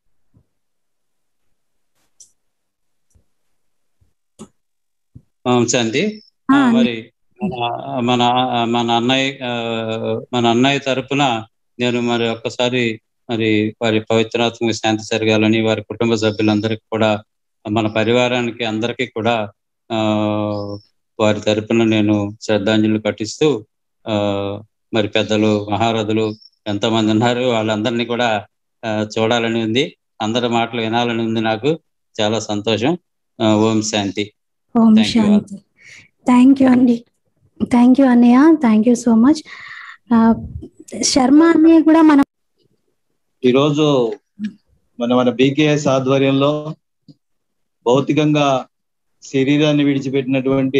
శాంతి ఆ, మరి మన మన మన అన్నయ్య ఆ, మన అన్నయ్య తరపున నేను మరి ఒక్కసారి మరి వారి పవిత్రాత్మక శాంతి జరగాలని వారి కుటుంబ సభ్యులందరికీ కూడా మన పరివారానికి అందరికీ కూడా ఆ వారి తరపున నేను శ్రద్ధాంజలి పఠిస్తూ ఆ మరి పెద్దలు మహారథులు ఎంతమంది ఉన్నారు వాళ్ళందరినీ కూడా ఆ, చూడాలని ఉంది అందరి మాటలు వినాలని ఉంది నాకు చాలా సంతోషం ఆ, ఓం శాంతి ఓం Thank you all. శాంతి థ్యాంక్ యూ అండి థ్యాంక్ యూ అన్నయ్య thank you so much Sharma అన్నయ్య కూడా మనం ఈరోజు మన మన బీకేఎస్ ఆధ్వర్యంలో భౌతికంగా శరీరాన్ని విడిచిపెట్టినటువంటి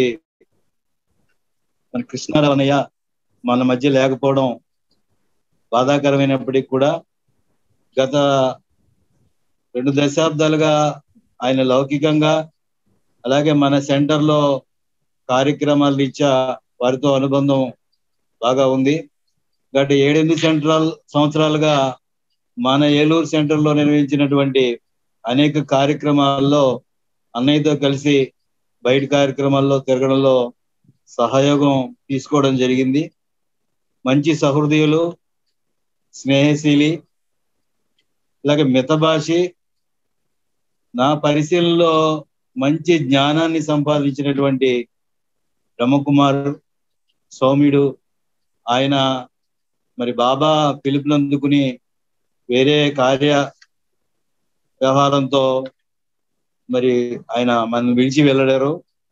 మన కృష్ణారావణయ్య మన మధ్య లేకపోవడం బాధాకరమైనప్పటికీ కూడా గత రెండు దశాబ్దాలుగా ఆయన లౌకికంగా అలాగే మన సెంటర్లో కార్యక్రమాల రీత్యా వారితో అనుబంధం బాగా ఉంది గత ఏడెనిమిది సెంట్రల్ సంవత్సరాలుగా మన ఏలూరు సెంటర్లో నిర్వహించినటువంటి అనేక కార్యక్రమాల్లో అన్నయ్యతో కలిసి బయట కార్యక్రమాల్లో తిరగడంలో సహయోగం తీసుకోవడం జరిగింది మంచి సహృదయులు స్నేహశీలి అలాగే మితభాషి నా పరిశీలనలో మంచి జ్ఞానాన్ని సంపాదించినటువంటి బ్రహ్మకుమార్ సౌమ్యుడు ఆయన మరి బాబా పిలుపునందుకుని వేరే కార్య వ్యవహారంతో మరి ఆయన మనం విడిచి వెళ్ళడారు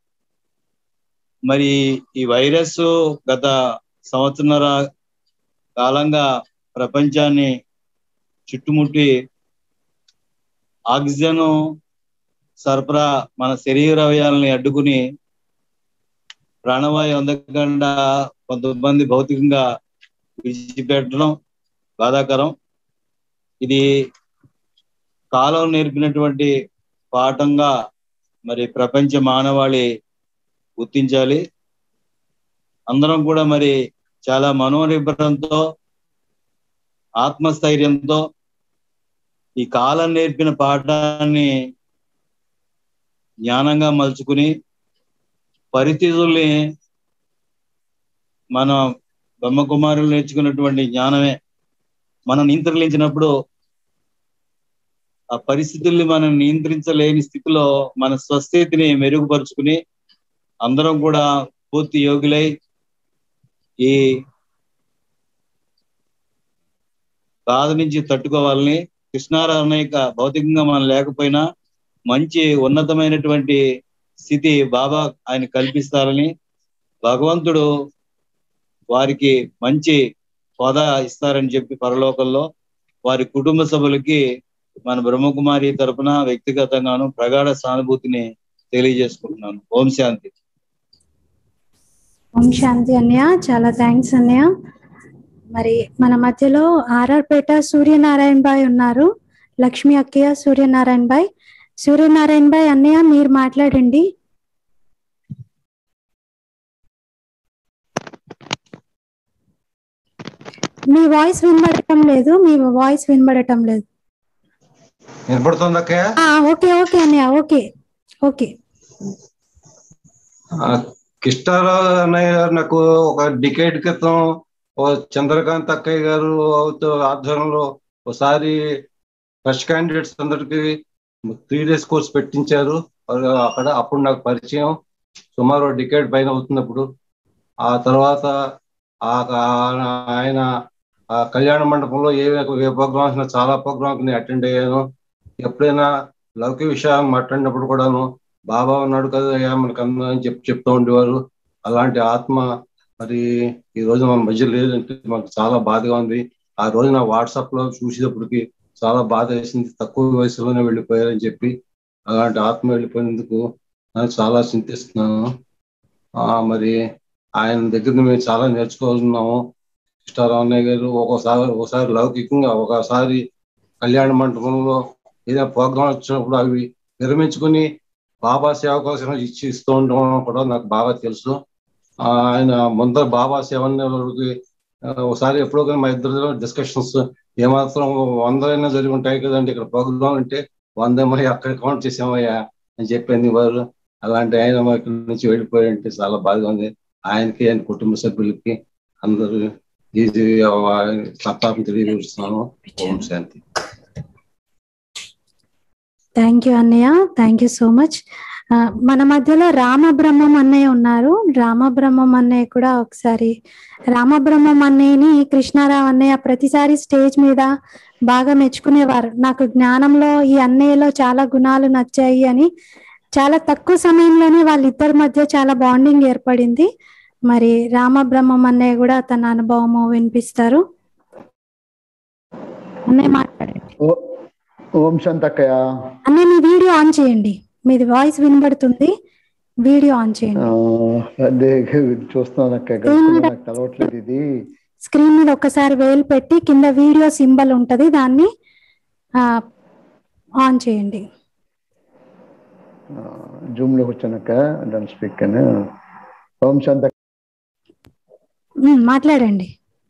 మరి ఈ వైరస్ గత సంవత్సరన్నర కాలంగా ప్రపంచాన్ని చుట్టుముట్టి ఆక్సిజన్ సరఫరా మన శరీర అవయాలని అడ్డుకుని ప్రాణవాయు అందకుండా కొంతమంది భౌతికంగా విడిచిపెట్టడం బాధాకరం ఇది కాలం నేర్పినటువంటి పాఠంగా మరి ప్రపంచ మానవాళి గుర్తించాలి అందరం కూడా మరి చాలా మనోనిబ్బరంతో ఆత్మస్థైర్యంతో ఈ కాలం నేర్పిన పాఠాన్ని జ్ఞానంగా మలుచుకుని పరిస్థితుల్ని మన బ్రహ్మకుమారులు నేర్చుకున్నటువంటి జ్ఞానమే మనం నియంత్రించినప్పుడు ఆ పరిస్థితుల్ని మనం నియంత్రించలేని స్థితిలో మన స్వస్థితిని మెరుగుపరుచుకుని అందరం కూడా పూర్తి యోగులై ఈ బాధ నుంచి తట్టుకోవాలని కృష్ణారాయణిక భౌతికంగా మనం లేకపోయినా మంచి ఉన్నతమైనటువంటి స్థితి బాబా ఆయన కల్పిస్తారని భగవంతుడు వారికి మంచి హోదా ఇస్తారని చెప్పి పరలోకంలో వారి కుటుంబ సభ్యులకి మన బ్రహ్మకుమారి తరపున వ్యక్తిగతంగాను ప్రగాఢ సానుభూతిని తెలియజేసుకుంటున్నాను ఓం శాంతి ఓం శాంతి అన్నయ్య చాలా థ్యాంక్స్ అన్నయ్య మరి మన మధ్యలో ఆర్ఆర్పేట సూర్యనారాయణ బాయ్ ఉన్నారు లక్ష్మి అక్కయ్య సూర్యనారాయణ బాయ్ సూర్యనారాయణ బాయ్ అన్నయ్య మీరు మాట్లాడండి మీ వాయిస్ వినబడటం లేదు మీ వాయిస్ వినబడటం లేదు వినపడుతుంది అక్కయ్య ఆ, ఓకే ఓకే అన్నయ్య ఓకే ఓకే ఆ, కృష్ణారావు అన్నయ్య గారు నాకు ఒక డికేట్ క్రితం ఓ చంద్రకాంత్ అక్కయ్య గారు తో ఆధ్వర్యంలో ఒకసారి ఫస్ట్ క్యాండిడేట్స్ అందరికి త్రీ డేస్ కోర్స్ పెట్టించారు వాళ్ళు అక్కడ అప్పుడు నాకు పరిచయం సుమారు డికేట్ పైన అవుతున్నప్పుడు ఆ తర్వాత ఆ ఆ- ఆయన ఆ కళ్యాణ మండపంలో ఏ ఏ ప్రోగ్రామ్స్ ఉన్నా చాలా ప్రోగ్రామ్స్ నేను అటెండ్ అయ్యాను ఎప్పుడైనా లౌకిక విషయం మాట్లాడినప్పుడు కూడాను బాబా ఉన్నాడు కదా అయ్యా మనకు అందరూ అని చెప్పి చెప్తూ ఉండేవారు అలాంటి ఆత్మ మరి ఈ రోజు మన మధ్య లేదంటే మాకు చాలా బాధగా ఉంది ఆ రోజు నా వాట్సాప్ లో చూసేటప్పటికి చాలా బాధ వేసింది తక్కువ వయసులోనే వెళ్ళిపోయారని చెప్పి అలాంటి ఆత్మ వెళ్ళిపోయినందుకు నాకు చాలా చింతిస్తున్నాను ఆ మరి ఆయన దగ్గర మేము చాలా నేర్చుకోవాలన్నాము కృష్ణారామయ్య గారు ఒక్కోసారి ఒకసారి లౌకికంగా ఒకసారి కళ్యాణ మండపంలో ఏదైనా ప్రోగ్రాం వచ్చినప్పుడు అవి విరమించుకుని బాబా సేవ కోసం ఇచ్చి ఇస్తూ ఉండడం కూడా నాకు బాగా తెలుసు ఆ, ఆయన ముందర బాబా సేవని వాళ్ళకి, ఆ, ఒకసారి ఎప్పుడో కానీ మా ఇద్దరు డిస్కషన్స్ ఏమాత్రం వందలైనా జరిగి ఉంటాయి కదండి ఇక్కడ ప్రోగ్రాం అంటే వంద మరి అక్కడ కౌంట్ చేసామయ్యా అని చెప్పింది వారు అలాంటి ఆయన మా ఇక్కడి నుంచి వెళ్ళిపోయారంటే చాలా బాధగా ఉంది ఆయనకి ఆయన కుటుంబ సభ్యులకి అందరూ ఈ సంతాపం తెలియజేస్తున్నాను ఓం శాంతి థ్యాంక్ యూ అన్నయ్య థ్యాంక్ యూ సో మచ్ మన మధ్యలో రామబ్రహ్మం అన్నయ్య ఉన్నారు రామబ్రహ్మం అన్నయ్య కూడా ఒకసారి రామబ్రహ్మం అన్నయ్యని కృష్ణారావు అన్నయ్య ప్రతిసారి స్టేజ్ మీద బాగా మెచ్చుకునేవారు నాకు జ్ఞానంలో ఈ అన్నయ్యలో చాలా గుణాలు నచ్చాయి అని చాలా తక్కువ సమయంలోనే వాళ్ళిద్దరి మధ్య చాలా బాండింగ్ ఏర్పడింది మరి రామబ్రహ్మం అన్నయ్య కూడా తన అనుభవము వినిపిస్తారు అన్నయ్య మాట్లాడండి ఓ- ఓం శాంతక్కయ్య అన్నయ్య మీ వీడియో ఆన్ చేయండి మీది వాయిస్ వినబడుతుంది వీడియో ఆన్ చేయండి ఆ, అదే చూస్తున్నాను అక్క గట్టిగా నాకు తెలవట్లేదు ఇది స్క్రీన్ మీద ఒక్కసారి వేలు పెట్టి కింద వీడియో సింబల్ ఉంటది దాన్ని ఆ, ఆన్ చేయండి జూమ్ లోకి వచ్చానక్క దాని స్పీకర్ ఓం శాంత ఉమ్, మాట్లాడండి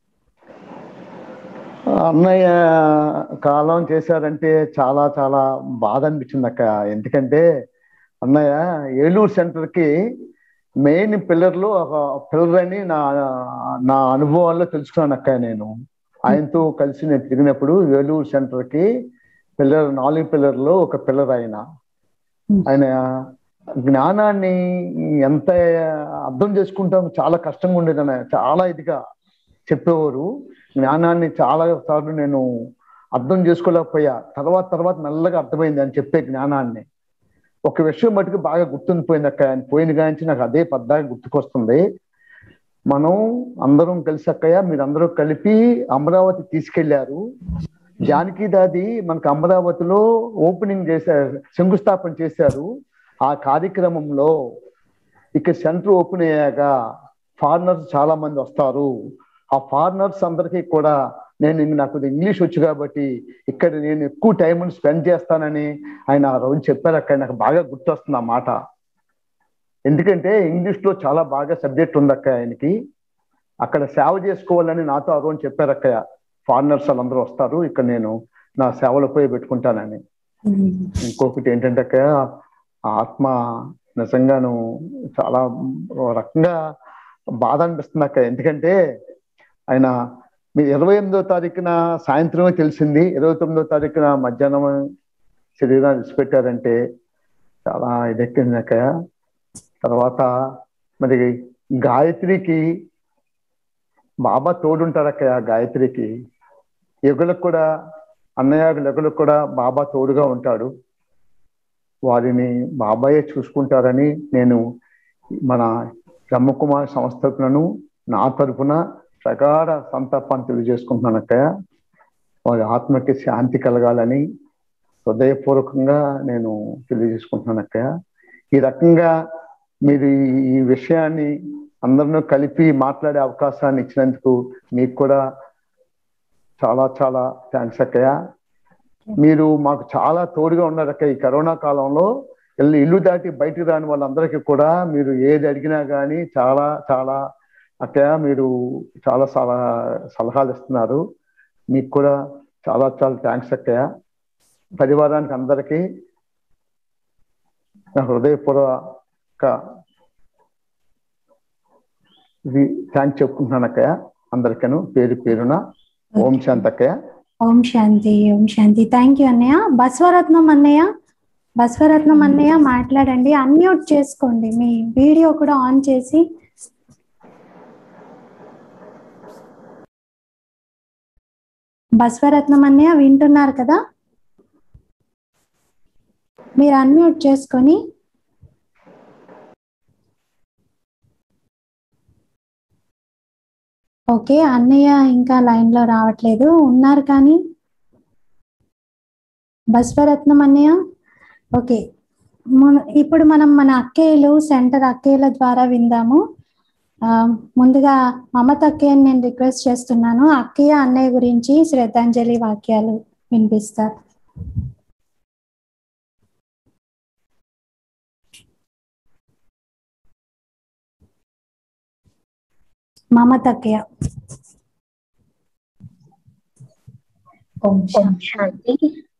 అన్నయ్య కాలం చేశారంటే చాలా చాలా బాధ అనిపించింది అక్క ఎందుకంటే అన్నయ్య ఏలూరు సెంటర్ కి మెయిన్ పిల్లర్లు ఒక పిల్లర్ అని నా నా అనుభవాల్లో తెలుసుకున్నాను అక్క నేను ఆయనతో కలిసి నేను తిరిగినప్పుడు ఏలూరు సెంటర్ కి పిల్లర్ నాలుగు పిల్లర్లో ఒక పిల్లర్ ఆయన ఆయన జ్ఞానాన్ని ఎంత అర్థం చేసుకుంటాం చాలా కష్టంగా ఉండేది అన్నయ్య చాలా ఇదిగా చెప్పేవారు జ్ఞానాన్ని చాలా సార్లు నేను అర్థం చేసుకోలేకపోయా తర్వాత తర్వాత మెల్లగా అర్థమైంది అని చెప్పే జ్ఞానాన్ని ఒక విషయం మటుకు బాగా గుర్తుండిపోయింది అక్క ఆయన పోయిన గాంచి నాకు అదే పద్దాగా గుర్తుకొస్తుంది మనం అందరం కలిసి అక్కయ్య మీరందరూ కలిపి అమరావతి తీసుకెళ్లారు జానకి దాది మనకు అమరావతిలో ఓపెనింగ్ చేశారు శంకుస్థాపన చేశారు ఆ కార్యక్రమంలో ఇక్కడ సెంటర్ ఓపెన్ అయ్యాక ఫారినర్స్ చాలా మంది వస్తారు ఆ ఫారినర్స్ అందరికీ కూడా నేను ఇంక నాకు ఇంగ్లీష్ వచ్చు కాబట్టి ఇక్కడ నేను ఎక్కువ టైం స్పెండ్ చేస్తానని ఆయన ఆ రోజు చెప్పారు అక్కడ నాకు బాగా గుర్తొస్తుంది ఆ మాట ఎందుకంటే ఇంగ్లీష్ లో చాలా బాగా సబ్జెక్ట్ ఉంది అక్క ఆయనకి అక్కడ సేవ చేసుకోవాలని నాతో ఆ రోజు చెప్పారు అక్కయ్య ఫారినర్స్ వాళ్ళందరూ వస్తారు ఇక్కడ నేను నా సేవలో పోయి పెట్టుకుంటానని ఇంకొకటి ఏంటంటే అక్కయ్య ఆ ఆత్మ నిజంగాను చాలా ఓ రకంగా బాధ అనిపిస్తుంది అక్క ఎందుకంటే ఆయన మీ ఇరవై ఎనిమిదో తారీఖున సాయంత్రమే తెలిసింది ఇరవై తొమ్మిదో తారీఖున మధ్యాహ్నం శరీరాన్ని విడిచిపెట్టారంటే చాలా ఇదెక్కింది అక్కయ్య తర్వాత మరి గాయత్రికి బాబా తోడుంటారు అక్కయ్య గాయత్రికి యుగులకు కూడా అన్నయ్య యుగులకు కూడా బాబా తోడుగా ఉంటాడు వారిని బాబాయే చూసుకుంటారని నేను మన బ్రహ్మకుమార్ సంస్థకులను నా తరపున ప్రగాఢ సంతాపాన్ని తెలియజేసుకుంటున్నాను అక్కయ్య వారి ఆత్మకి శాంతి కలగాలని హృదయపూర్వకంగా నేను తెలియజేసుకుంటున్నాను అక్కయ్య ఈ రకంగా మీరు ఈ- ఈ విషయాన్ని అందరినూ కలిపి మాట్లాడే అవకాశాన్ని ఇచ్చినందుకు మీకు కూడా చాలా చాలా థ్యాంక్స్ అక్కయ్య మీరు మాకు చాలా తోడుగా ఉన్నారు అక్క ఈ కరోనా కాలంలో ఇల్లు ఇల్లు దాటి బయటికి రాని వాళ్ళందరికీ కూడా మీరు ఏది అడిగినా కానీ చాలా చాలా అక్కయ్య మీరు చాలా సలహా సలహాలు ఇస్తున్నారు మీకు కూడా చాలా చాలా థ్యాంక్స్ అక్కయ్య పరివారానికి అందరికీ నా హృదయపూర్వక ఇది థ్యాంక్స్ చెప్పుకుంటున్నాను అక్కయ్య అందరికీను పేరు పేరున ఓం శాంతి అక్కయ్య ఓం శాంతి ఓం శాంతి థ్యాంక్ యూ అన్నయ్య బస్వరత్నం అన్నయ్య బస్వరత్నం అన్నయ్య మాట్లాడండి అన్మ్యూట్ చేసుకోండి మీ వీడియో కూడా ఆన్ చేసి బస్వరత్నం అన్నయ్య వింటున్నారు కదా మీరు అన్మ్యూట్ చేసుకొని ఓకే అన్నయ్య ఇంకా లైన్ లో రావట్లేదు ఉన్నారు కానీ బస్వరత్నం అన్నయ్య ఓకే మన- ఇప్పుడు మనం మన అక్కయ్యలు సెంటర్ అక్కయ్యల ద్వారా విందాము ఆ, ముందుగా మమత అక్కయ్యని నేను రిక్వెస్ట్ చేస్తున్నాను అక్కయ్య అన్నయ్య గురించి శ్రద్ధాంజలి వాక్యాలు వినిపిస్తారు మమత అక్కయ్య ఓం శాంతి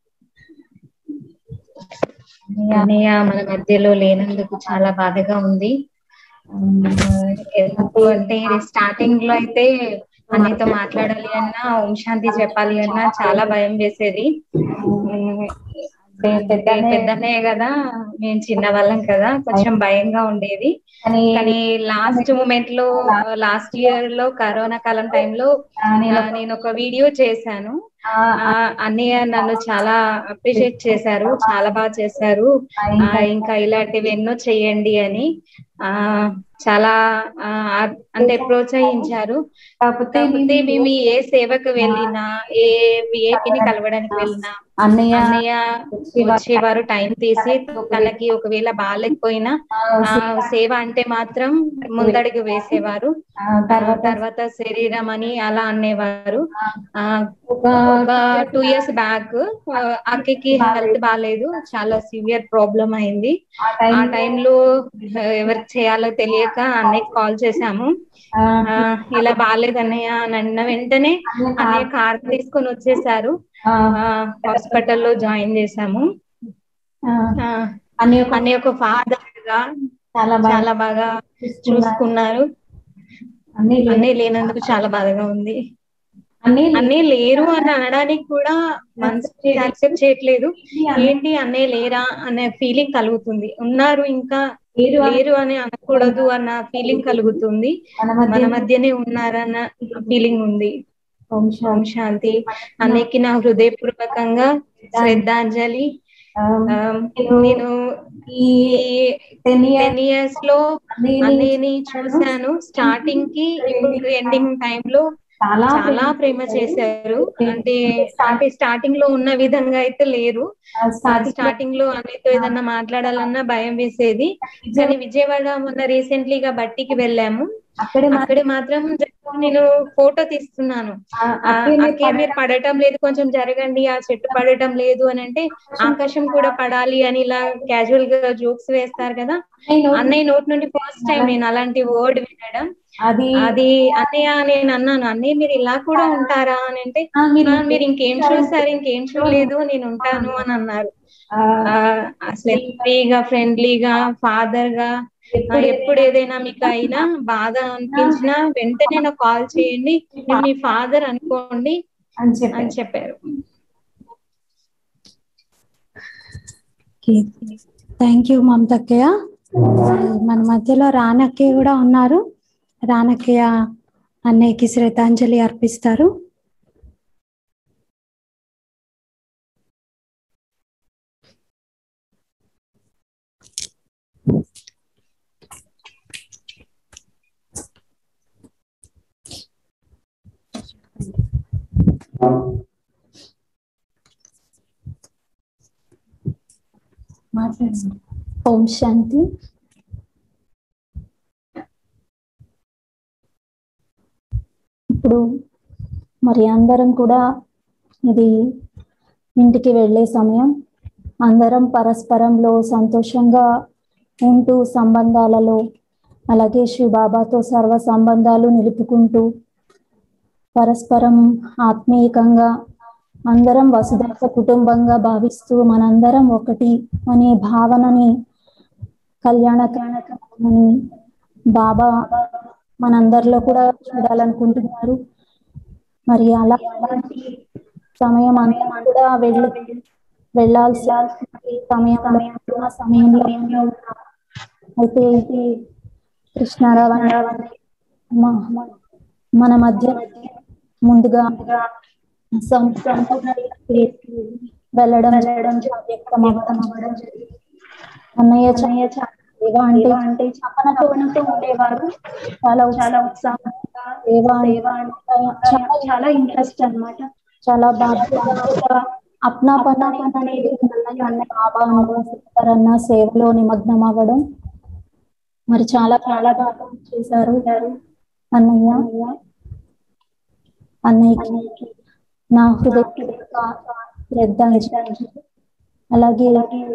అన్నయ్య మన మధ్యలో లేనందుకు చాలా బాధగా ఉంది ఉమ్, ఎందుకు అంటే స్టార్టింగ్ లో అయితే అన్నయ్యతో మాట్లాడాలి అన్నా ఓం శాంతి చెప్పాలి అన్నా చాలా భయం వేసేది ఉమ్, పెద్ద పెద్దన్నయ్య కదా మేము చిన్న వాళ్ళం కదా కొంచెం భయంగా ఉండేది కానీ లాస్ట్ మూమెంట్ లో లాస్ట్ ఇయర్ లో కరోనా కాలం టైంలో నేను ఒక వీడియో చేశాను ఆ, అన్నయ్య నన్ను చాలా అప్రిషియేట్ చేశారు చాలా బాగా చేశారు ఆ, ఇంకా ఇలాంటివి ఎన్నో చెయ్యండి అని ఆ చాలా ఆ, అంటే ప్రోత్సహించారు కాకపోతే మేము ఏ సేవకు వెళ్ళినా ఏ విఐపిని కలవడానికి వెళ్ళినా అన్నయ్య అన్నయ్య వచ్చేవారు టైం తీసి తనకి ఒకవేళ బాగాలేకపోయినా ఆ, సేవ అంటే మాత్రం ముందడుగు వేసేవారు తర్వాత తర్వాత శరీరం అని అలా అనేవారు ఆ, ఒక టూ ఇయర్స్ బ్యాక్ అక్కకి హెల్త్ బాగాలేదు చాలా సివియర్ ప్రాబ్లం అయింది ఆ టైంలో ఎవరికి చేయాలో తెలియక అన్నయ్య కాల్ చేశాము ఆ, ఇలా బాగాలేదు అన్నయ్య అని అన్న వెంటనే అన్నయ్య కార్ తీసుకొని వచ్చేసారు హాస్పిటల్లో జాయిన్ చేశాము ఆ, అన్నయ్య ఒక ఫాదర్ గా చాలా బాగా చాలా బాగా చూసుకున్నారు అన్నయ్య లేనందుకు చాలా బాధగా ఉంది అన్నయ్య లేరు అని అనడానికి కూడా మనసు యాక్సెప్ట్ చేయట్లేదు ఏంటి అన్నయ్య లేరా అనే ఫీలింగ్ కలుగుతుంది ఉన్నారు ఇంకా లేరు అని అనకూడదు అన్న ఫీలింగ్ కలుగుతుంది మన మధ్యనే ఉన్నారన్న ఫీలింగ్ ఉంది ఓం శాంతి అన్నయ్యకి నా హృదయపూర్వకంగా శ్రద్ధాంజలి ఆ, నేను ఈ టెన్ ఇయర్స్ లో అన్నయ్యని చూశాను స్టార్టింగ్ కి ఇప్పుడు ఎండింగ్ టైం లో చాలా ప్రేమ చేశారు అంటే అంటే స్టార్టింగ్ లో ఉన్న విధంగా అయితే లేరు స్టార్టింగ్ లో అన్నయ్యతో ఏదన్నా మాట్లాడాలన్నా భయం వేసేది కానీ విజయవాడ మొన్న రీసెంట్లీగా బట్టికి వెళ్ళాము అక్కడే మాత్రం నేను ఫోటో తీస్తున్నాను ఆ, అక్కే మీరు పడటం లేదు కొంచెం జరగండి ఆ చెట్టు పడటం లేదు అని అంటే ఆకాశం కూడా పడాలి అని ఇలా క్యాజువల్ గా జోక్స్ వేస్తారు కదా అన్నయ్య నోట్ నుండి ఫస్ట్ టైం నేను అలాంటి వర్డ్ వినడం అది అది అన్నయ్య నేను అన్నాను అన్నయ్య మీరు ఇలా కూడా ఉంటారా అని అంటే "ఆ, మీరు ఇంకేం చూసారు ఇంకేం చూడలేదు నేను ఉంటాను అని అన్నారు ఆ, అసలు ఫ్రీగా ఫ్రెండ్లీగా ఫాదర్ గా ఆ, ఎప్పుడు ఏదైనా మీకు అయినా బాధ అనిపించినా వెంటనే నాకు కాల్ చేయండి నేను మీ ఫాదర్ అనుకోండి అని చెప్పారు థ్యాంక్ యూ మమతక్కయ్య మన మధ్యలో రానక్కయ్య కూడా ఉన్నారు రానక్కయ్య అన్నయ్యకి శ్రద్ధాంజలి అర్పిస్తారు మాట్లాడండి ఓం శాంతి ఇప్పుడు మరి అందరం కూడా ఇది ఇంటికి వెళ్ళే సమయం అందరం పరస్పరంలో సంతోషంగా ఉంటూ సంబంధాలలో అలాగే శివబాబాతో సర్వ సంబంధాలు నిలుపుకుంటూ పరస్పరం ఆత్మీయంగా అందరం వసుదైక కుటుంబంగా భావిస్తూ మనందరం ఒకటి అనే భావనని కళ్యాణకాణకమని బాబా మనందరిలో కూడా చూడాలనుకుంటున్నారు మరి అలా సమయం అంతా కూడా వెళ్ళి వెళ్ళాల్సి సమయం ఆ సమయంలో అయితే ఇది కృష్ణారావు అనే మ- మన మధ్య ముందుగా సంపూర్ణ వెళ్ళడం వెళ్ళడం వ్యక్తం అవ్వడం అవ్వడం అన్నయ్య చన్నయ్య సేవ అంటే అంటే చపనతో ఉండేవారు చాలా చాలా ఉత్సాహంగా సేవ సేవ అంటే చాలా చాలా ఇంట్రెస్ట్ అన్నమాట చాలా బాగా అప్నా పన అనేది అన్నయ్య అన్న బాబా అన్న సేవలో నిమగ్నం అవ్వడం మరి చాలా చాలా బాగా చేశారు అన్నయ్య అన్నయ్యకి నా హృదయపూర్వక శ్రద్ధాంజలి అలాగే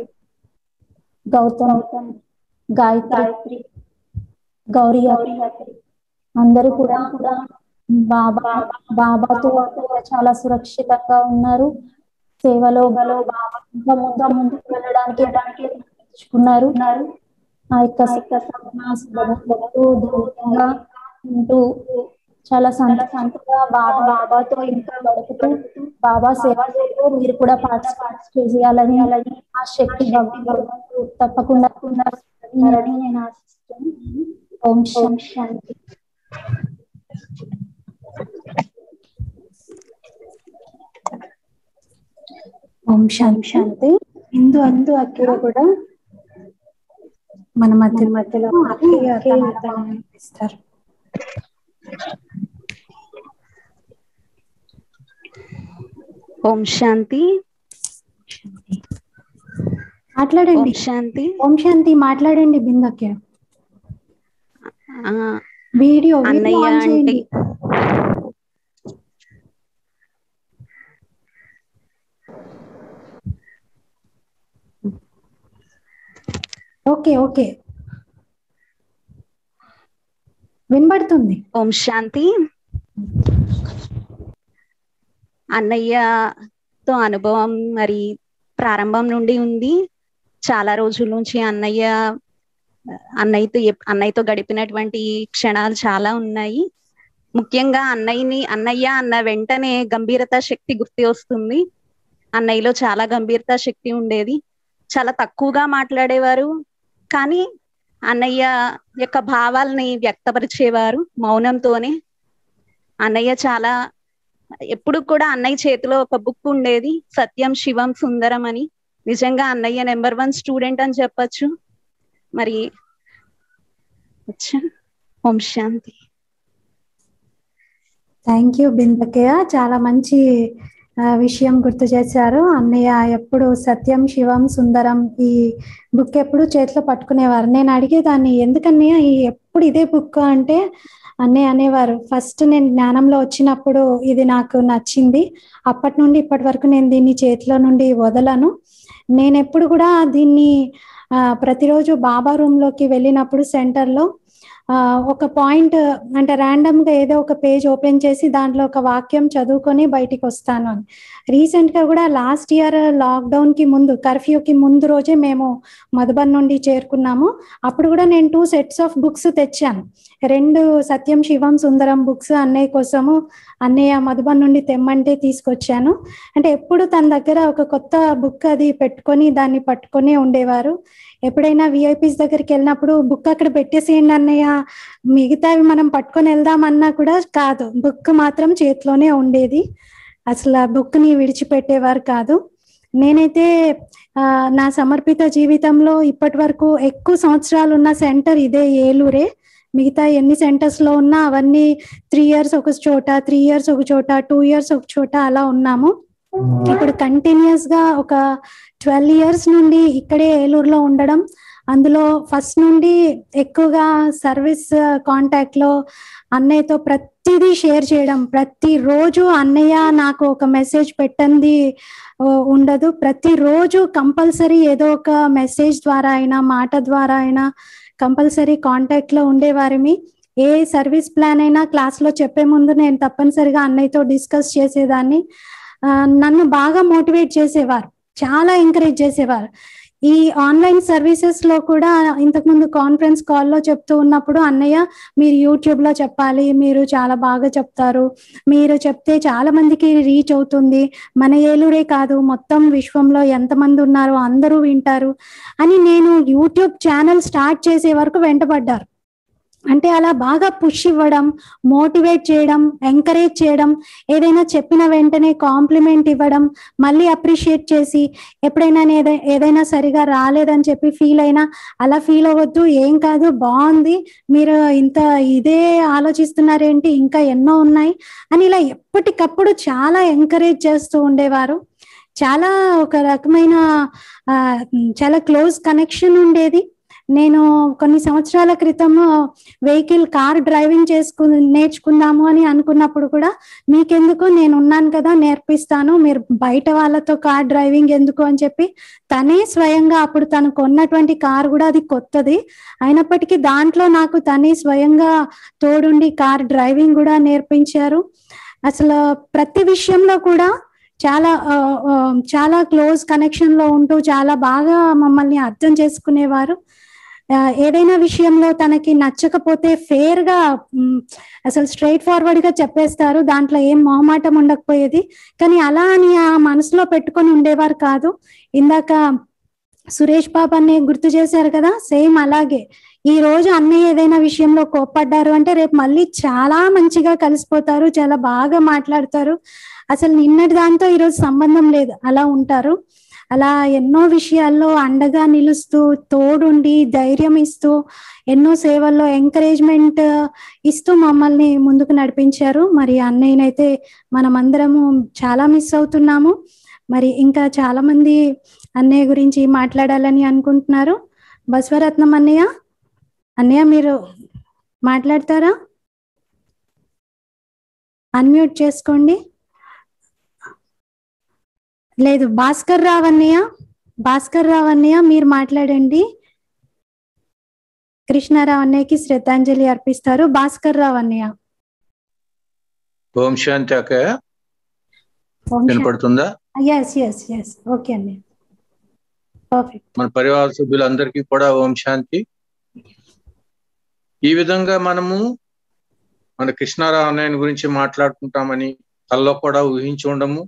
గౌతమ్ గాయత్రి గౌరీ అందరూ కూడా కూడా బాబా బాబాతో చాలా సురక్షితంగా ఉన్నారు సేవలో బలో బాబా ఇంకా ముందు ముందుకు వెళ్ళడానికి తెచ్చుకున్నారు ఆ యొక్క సమాసంలో ధైర్యంగా ఉంటూ చాలా సంతోషంగా బాబా బాబాతో ఇంకా గడుపుతూ బాబా సేవ చేస్తూ మీరు కూడా పార్టిసిపేట్ చేయాలని అలాగే ఆ శక్తి భగవంతుడు తప్పకుండా ఉన్నారని నేను ఆశిస్తున్నాను ఓం శాం- శాంతి ఓం శాంతి శాంతి ఇందు అందు అక్కడ కూడా మన మధ్య మధ్యలో అక్కయ్య తన అనుభవం ఇస్తారు ఓం శాంతి మాట్లాడండి ఓం శాంతి ఓం శాంతి మాట్లాడండి బిందక్య ఆ, వీడియో వీడియో అన్నయ్య ఆన్ అంటే చేయండి ఓకే ఓకే వినబడుతుంది ఓం శాంతి అన్నయ్యతో అనుభవం మరి ప్రారంభం నుండి ఉంది చాలా రోజుల నుంచి అన్నయ్య అన్నయ్యతో ఎప్- అన్నయ్యతో గడిపినటువంటి క్షణాలు చాలా ఉన్నాయి ముఖ్యంగా అన్నయ్యని అన్నయ్య అన్న వెంటనే గంభీరత శక్తి గుర్తు వస్తుంది అన్నయ్యలో చాలా గంభీరత శక్తి ఉండేది చాలా తక్కువగా మాట్లాడేవారు కానీ అన్నయ్య యొక్క భావాల్ని వ్యక్తపరిచేవారు మౌనంతోనే అన్నయ్య చాలా ఎప్పుడు కూడా అన్నయ్య చేతిలో ఒక బుక్ ఉండేది సత్యం శివం సుందరం అని నిజంగా అన్నయ్య నెంబర్ వన్ స్టూడెంట్ అని చెప్పొచ్చు మరి అచ్చా ఓం శాంతి థ్యాంక్ యూ బిందకయ్య చాలా మంచి ఆ, విషయం గుర్తు చేశారు అన్నయ్య ఎప్పుడు సత్యం శివం సుందరం ఈ బుక్ ఎప్పుడు చేతిలో పట్టుకునేవారు నేను అడిగేదాన్ని ఎందుకన్నయ్య ఈ ఎప్పుడు ఇదే బుక్ అంటే అన్నయ్య అనేవారు ఫస్ట్ నేను జ్ఞానంలో వచ్చినప్పుడు ఇది నాకు నచ్చింది అప్పటి నుండి ఇప్పటి వరకు నేను దీన్ని చేతిలో నుండి వదలను నేను ఎప్పుడు కూడా దీన్ని ఆ, ప్రతిరోజు బాబా రూమ్ లోకి వెళ్ళినప్పుడు సెంటర్లో ఆ, ఒక పాయింట్ అంటే random గా ఏదో ఒక పేజ్ ఓపెన్ చేసి దాంట్లో ఒక వాక్యం చదువుకొని బయటికి వస్తాను అని రీసెంట్ గా కూడా లాస్ట్ ఇయర్ లాక్డౌన్ కి ముందు కర్ఫ్యూకి ముందు రోజే మేము మధుబన్ నుండి చేరుకున్నాము అప్పుడు కూడా నేను టూ సెట్స్ ఆఫ్ బుక్స్ తెచ్చాను రెండు సత్యం శివం సుందరం బుక్స్ అన్నయ్య కోసము అన్నయ్య మధుబన్ నుండి తెమ్మంటే తీసుకొచ్చాను అంటే ఎప్పుడు తన దగ్గర ఒక కొత్త బుక్ అది పెట్టుకొని దాన్ని పట్టుకొని ఉండేవారు ఎప్పుడైనా విఐపీస్ దగ్గరికి వెళ్ళినప్పుడు బుక్ అక్కడ పెట్టేసేయండి అన్నయ్య మిగతావి మనం పట్టుకొని వెళ్దామన్నా కూడా కాదు బుక్ మాత్రం చేతిలోనే ఉండేది అసలు ఆ బుక్ ని విడిచిపెట్టేవారు కాదు నేనైతే ఆ, నా సమర్పిత జీవితంలో ఇప్పటి వరకు ఎక్కువ సంవత్సరాలు ఉన్న సెంటర్ ఇదే ఏలూరే మిగతా ఎన్ని సెంటర్స్ లో ఉన్నా అవన్నీ త్రీ ఇయర్స్ ఒక చోట త్రీ ఇయర్స్ ఒక చోట టూ ఇయర్స్ ఒక చోట అలా ఉన్నాము ఇప్పుడు కంటిన్యూస్ గా ఒక ట్వెల్వ్ ఇయర్స్ నుండి ఇక్కడే ఏలూరులో ఉండడం అందులో ఫస్ట్ నుండి ఎక్కువగా సర్వీస్ కాంటాక్ట్ లో అన్నయ్యతో ప్రతిదీ షేర్ చేయడం ప్రతిరోజు అన్నయ్య నాకు ఒక మెసేజ్ పెట్టండి ఓ, ఉండదు ప్రతిరోజు కంపల్సరీ ఏదో ఒక మెసేజ్ ద్వారా అయినా మాట ద్వారా అయినా కంపల్సరీ కాంటాక్ట్ లో ఉండేవారిమి ఏ సర్వీస్ ప్లాన్ అయినా క్లాస్ లో చెప్పే ముందు నేను తప్పనిసరిగా అన్నయ్యతో డిస్కస్ చేసేదాన్ని ఆ, నన్ను బాగా మోటివేట్ చేసేవారు చాలా ఎంకరేజ్ చేసేవారు ఈ ఆన్లైన్ సర్వీసెస్ లో కూడా ఇంతకుముందు కాన్ఫరెన్స్ కాల్లో చెప్తూ ఉన్నప్పుడు అన్నయ్య మీరు యూట్యూబ్ లో చెప్పాలి మీరు చాలా బాగా చెప్తారు మీరు చెప్తే చాలా మందికి రీచ్ అవుతుంది మన ఏలూరే కాదు మొత్తం విశ్వంలో ఎంతమంది ఉన్నారో అందరూ వింటారు అని నేను యూట్యూబ్ ఛానల్ స్టార్ట్ చేసే వరకు వెంటబడ్డారు అంటే అలా బాగా పుష్ ఇవ్వడం మోటివేట్ చేయడం ఎంకరేజ్ చేయడం ఏదైనా చెప్పిన వెంటనే కాంప్లిమెంట్ ఇవ్వడం మళ్ళీ అప్రిషియేట్ చేసి ఎప్పుడైనా నేను ఏదై- ఏదైనా సరిగా రాలేదని చెప్పి ఫీల్ అయినా అలా ఫీల్ అవ్వద్దు ఏం కాదు బాగుంది మీరు ఇంత ఇదే ఆలోచిస్తున్నారేంటి ఇంకా ఎన్నో ఉన్నాయి అని ఇలా ఎప్పటికప్పుడు చాలా ఎంకరేజ్ చేస్తూ ఉండేవారు చాలా ఒక రకమైన ఆ, చాలా క్లోజ్ కనెక్షన్ ఉండేది నేను కొన్ని సంవత్సరాల క్రితం వెహికల్ కార్ డ్రైవింగ్ చేసుకు నేర్చుకుందాము అని అనుకున్నప్పుడు కూడా మీకెందుకు నేను ఉన్నాను కదా నేర్పిస్తాను మీరు బయట వాళ్ళతో కార్ డ్రైవింగ్ ఎందుకు అని చెప్పి తనే స్వయంగా అప్పుడు తను కొన్నటువంటి కార్ కూడా అది కొత్తది అయినప్పటికీ దాంట్లో నాకు తనే స్వయంగా తోడుండి కార్ డ్రైవింగ్ కూడా నేర్పించారు అసలు ప్రతి విషయంలో కూడా చాలా ఆ, ఆ, చాలా క్లోజ్ కనెక్షన్ లో ఉంటూ చాలా బాగా మమ్మల్ని అర్థం చేసుకునేవారు ఆ, ఏదైనా విషయంలో తనకి నచ్చకపోతే ఫేర్ గా మ్, అసలు స్ట్రైట్ ఫార్వర్డ్ గా చెప్పేస్తారు దాంట్లో ఏం మొహమాటం ఉండకపోయేది కానీ అలా అని ఆ మనసులో పెట్టుకొని ఉండేవారు కాదు ఇందాక సురేష్ బాబు అన్నయ్య గుర్తు చేశారు కదా సేమ్ అలాగే ఈ రోజు అన్నయ్య ఏదైనా విషయంలో కోప్పడ్డారు అంటే రేపు మళ్ళీ చాలా మంచిగా కలిసిపోతారు చాలా బాగా మాట్లాడతారు అసలు నిన్నటి దాంతో ఈరోజు సంబంధం లేదు అలా ఉంటారు అలా ఎన్నో విషయాల్లో అండగా నిలుస్తూ తోడుండి ధైర్యం ఇస్తూ ఎన్నో సేవల్లో ఎంకరేజ్మెంట్ ఇస్తూ మమ్మల్ని ముందుకు నడిపించారు మరి అన్నయ్యనైతే మనమందరము చాలా మిస్ అవుతున్నాము మరి ఇంకా చాలా మంది అన్నయ్య గురించి మాట్లాడాలని అనుకుంటున్నారు బసవరత్నం అన్నయ్య అన్నయ్య మీరు మాట్లాడతారా అన్మ్యూట్ చేసుకోండి లేదు భాస్కర్ రావు అన్నయ్య భాస్కర్ రావు అన్నయ్య మీరు మాట్లాడండి కృష్ణారావు అన్నయ్యకి శ్రద్ధాంజలి అర్పిస్తారు భాస్కర్ రావు అన్నయ్య ఓం శాంతి అక్కయ్య వినపడుతుందా ఎస్ ఎస్ ఎస్ ఓకే అన్నయ్య పర్ఫెక్ట్ మన పరివార సభ్యులందరికీ కూడా ఓం శాంతి ఈ విధంగా మనము మన కృష్ణారావు అన్నయ్య గురించి మాట్లాడుకుంటామని కల్లో కూడా ఊహించి ఉండము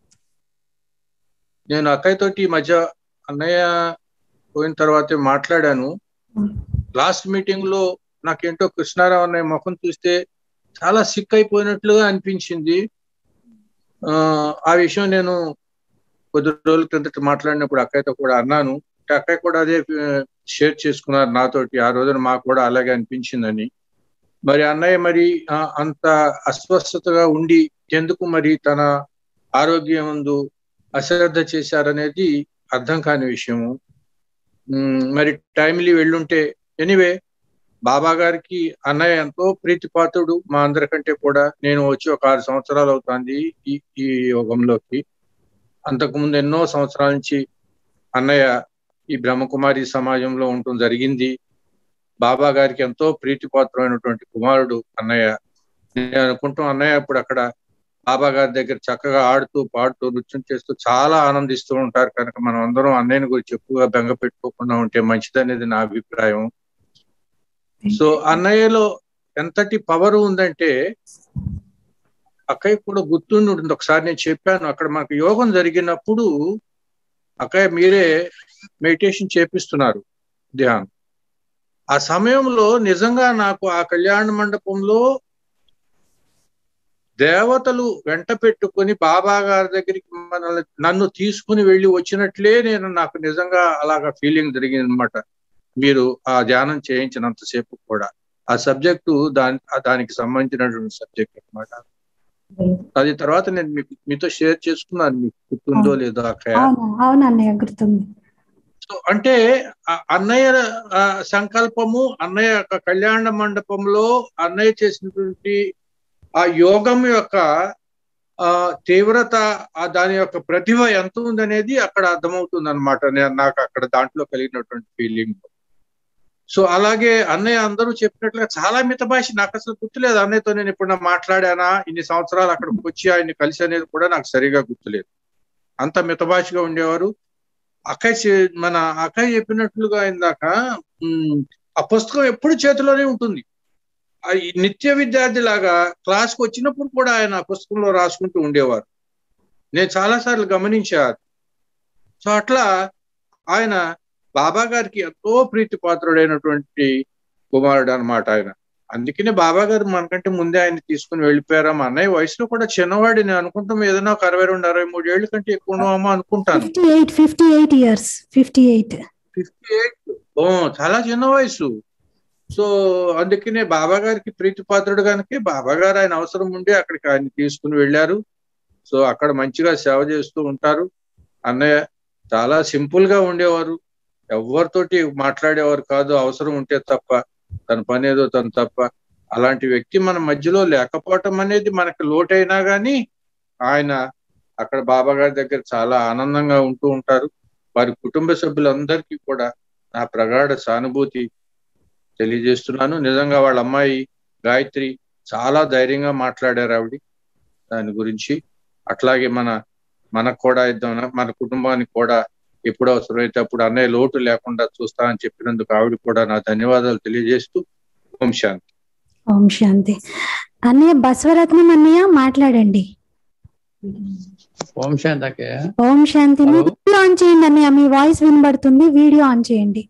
నేను అక్కయ్య తోటి ఈ మధ్య అన్నయ్య పోయిన తర్వాతే మాట్లాడాను లాస్ట్ మీటింగ్ లో నాకేంటో కృష్ణారావు అన్నయ్య ముఖం చూస్తే చాలా సిక్ అయిపోయినట్లుగా అనిపించింది ఆ ఆ విషయం నేను కొద్ది రోజుల క్రిందట మాట్లాడినప్పుడు అక్కయ్యతో కూడా అన్నాను అంటే అక్కయ్య కూడా అదే షేర్ చేసుకున్నారు నాతోటి ఆ రోజున మాకు కూడా అలాగే అనిపించిందని మరి అన్నయ్య మరి ఆ, అంత అస్వస్థతగా ఉండి ఎందుకు మరి తన ఆరోగ్యం ముందు అశ్రద్ధ చేశారనేది అర్థం కాని విషయము ఉమ్, మరి టైమ్లీ వెళ్ళుంటే ఎనీవే బాబా గారికి అన్నయ్య ఎంతో ప్రీతిపాత్రుడు మా అందరికంటే కూడా నేను వచ్చి ఒక ఆరు సంవత్సరాలు అవుతుంది ఈ ఈ యోగంలోకి అంతకుముందు ఎన్నో సంవత్సరాల నుంచి అన్నయ్య ఈ బ్రహ్మకుమారి సమాజంలో ఉండటం జరిగింది బాబా గారికి ఎంతో ప్రీతిపాత్రమైనటువంటి కుమారుడు అన్నయ్య నేను అనుకుంటాం అన్నయ్య ఇప్పుడు అక్కడ బాబా గారి దగ్గర చక్కగా ఆడుతూ పాడుతూ నృత్యం చేస్తూ చాలా ఆనందిస్తూ ఉంటారు కనుక మనం అందరం అన్నయ్యని గురించి ఎక్కువగా బెంగ పెట్టుకోకుండా ఉంటే మంచిదనేది నా అభిప్రాయం సో అన్నయ్యలో ఎంతటి పవర్ ఉందంటే అక్కయ్య కూడా గుర్తుండి ఉంటుంది ఒకసారి నేను చెప్పాను అక్కడ మనకు యోగం జరిగినప్పుడు అక్కయ్య మీరే మెడిటేషన్ చేపిస్తున్నారు ధ్యానం ఆ సమయంలో నిజంగా నాకు ఆ కళ్యాణ మండపంలో దేవతలు వెంట పెట్టుకొని బాబా గారి దగ్గరికి మనల్ని నన్ను తీసుకుని వెళ్ళి వచ్చినట్లే నేను నాకు నిజంగా అలాగా ఫీలింగ్ జరిగింది అనమాట మీరు ఆ ధ్యానం చేయించినంతసేపు కూడా ఆ సబ్జెక్టు దాని దానికి సంబంధించినటువంటి సబ్జెక్ట్ అన్నమాట అది తర్వాత నేను మీకు మీతో షేర్ చేసుకున్నాను మీకు గుర్తుందో లేదో అక్కయ్య అవును అవును అన్నయ్య గుర్తుంది సో అంటే ఆ అన్నయ్య ఆ, సంకల్పము అన్నయ్య యొక్క కళ్యాణ మండపంలో అన్నయ్య చేసినటువంటి ఆ యోగం యొక్క ఆ తీవ్రత ఆ దాని యొక్క ప్రతిభ ఎంత ఉందనేది అక్కడ అర్థమవుతుంది అనమాట నాకు అక్కడ దాంట్లో కలిగినటువంటి ఫీలింగ్ సో అలాగే అన్నయ్య అందరూ చెప్పినట్లుగా చాలా మిత భాష నాకు అసలు గుర్తులేదు అన్నయ్యతో నేను ఇప్పుడు మాట్లాడానా ఇన్ని సంవత్సరాలు అక్కడికి వచ్చి ఆయన్ని కలిసి అనేది కూడా నాకు సరిగా గుర్తులేదు అంత మిత భాషగా ఉండేవారు అక్కయ్య చే- మన అక్కయ్య చెప్పినట్లుగా ఇందాక ఉమ్, ఆ పుస్తకం ఎప్పుడు చేతిలోనే ఉంటుంది ఆ ఈ నిత్య విద్యార్థి లాగా క్లాస్కి వచ్చినప్పుడు కూడా ఆయన ఆ పుస్తకంలో రాసుకుంటూ ఉండేవారు నేను చాలాసార్లు గమనించాను సో అట్లా ఆయన బాబా గారికి ఎంతో ప్రీతిపాత్రుడైనటువంటి కుమారుడు అన్నమాట ఆయన అందుకనే బాబా గారు మనకంటే ముందే ఆయన తీసుకుని వెళ్ళిపోయారా మా అన్నయ్య వయసులో కూడా చిన్నవాడి నేను అనుకుంటాం ఏదైనా ఒక అరవై రెండు అరవై మూడు ఏళ్ళ కంటే ఎక్కువ ఉన్నామో అనుకుంటాను fifty eight fifty eight years fifty eight fifty eight ఓ చాలా చిన్న వయసు సో అందుకనే బాబా గారికి ప్రీతిపాత్రుడు కనుక బాబా గారు ఆయన అవసరం ఉండి అక్కడికి ఆయన తీసుకుని వెళ్ళారు సో అక్కడ మంచిగా సేవ చేస్తూ ఉంటారు అన్నయ్య చాలా సింపుల్ గా ఉండేవారు ఎవరితోటి మాట్లాడేవారు కాదు అవసరం ఉంటే తప్ప తన పని ఏదో తను తప్ప అలాంటి వ్యక్తి మన మధ్యలో లేకపోవటం అనేది మనకు లోటైనా గానీ ఆయన అక్కడ బాబా గారి దగ్గర చాలా ఆనందంగా ఉంటూ ఉంటారు వారి కుటుంబ సభ్యులందరికీ కూడా నా ప్రగాఢ సానుభూతి తెలియజేస్తున్నాను నిజంగా వాళ్ళ అమ్మాయి గాయత్రి చాలా ధైర్యంగా మాట్లాడారు ఆవిడ దాని గురించి అట్లాగే మన మనకు కూడా ఇద్దాం మన కుటుంబానికి కూడా ఎప్పుడు అవసరమైతే అప్పుడు అన్నయ్య లోటు లేకుండా చూస్తా అని చెప్పినందుకు ఆవిడ కూడా నా ధన్యవాదాలు తెలియజేస్తూ ఓం శాంతి ఓం శాంతి అన్నయ్య బసవరత్నం అన్నయ్య మాట్లాడండి ఓం శాంతి అక్కయ్య ఓం శాంతి మీ వీడియో ఆన్ చేయండి అన్నయ్య మీ వాయిస్ వినబడుతుంది వీడియో ఆన్ చేయండి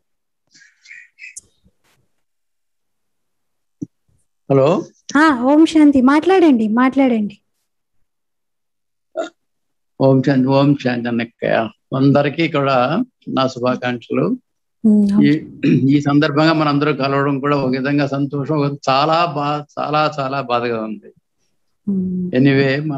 హలో ఆ ఓం శాంతి మాట్లాడండి మాట్లాడండి ఓం శాంతి ఓం శాంతి అన్నక్కయ్య అందరికీ కూడా నా శుభాకాంక్షలు ఈ ఈ సందర్భంగా మనందరూ కలవడం కూడా ఒక విధంగా సంతోషం ఒక చాలా బా చాలా చాలా బాధగా ఉంది ఎనీవే మన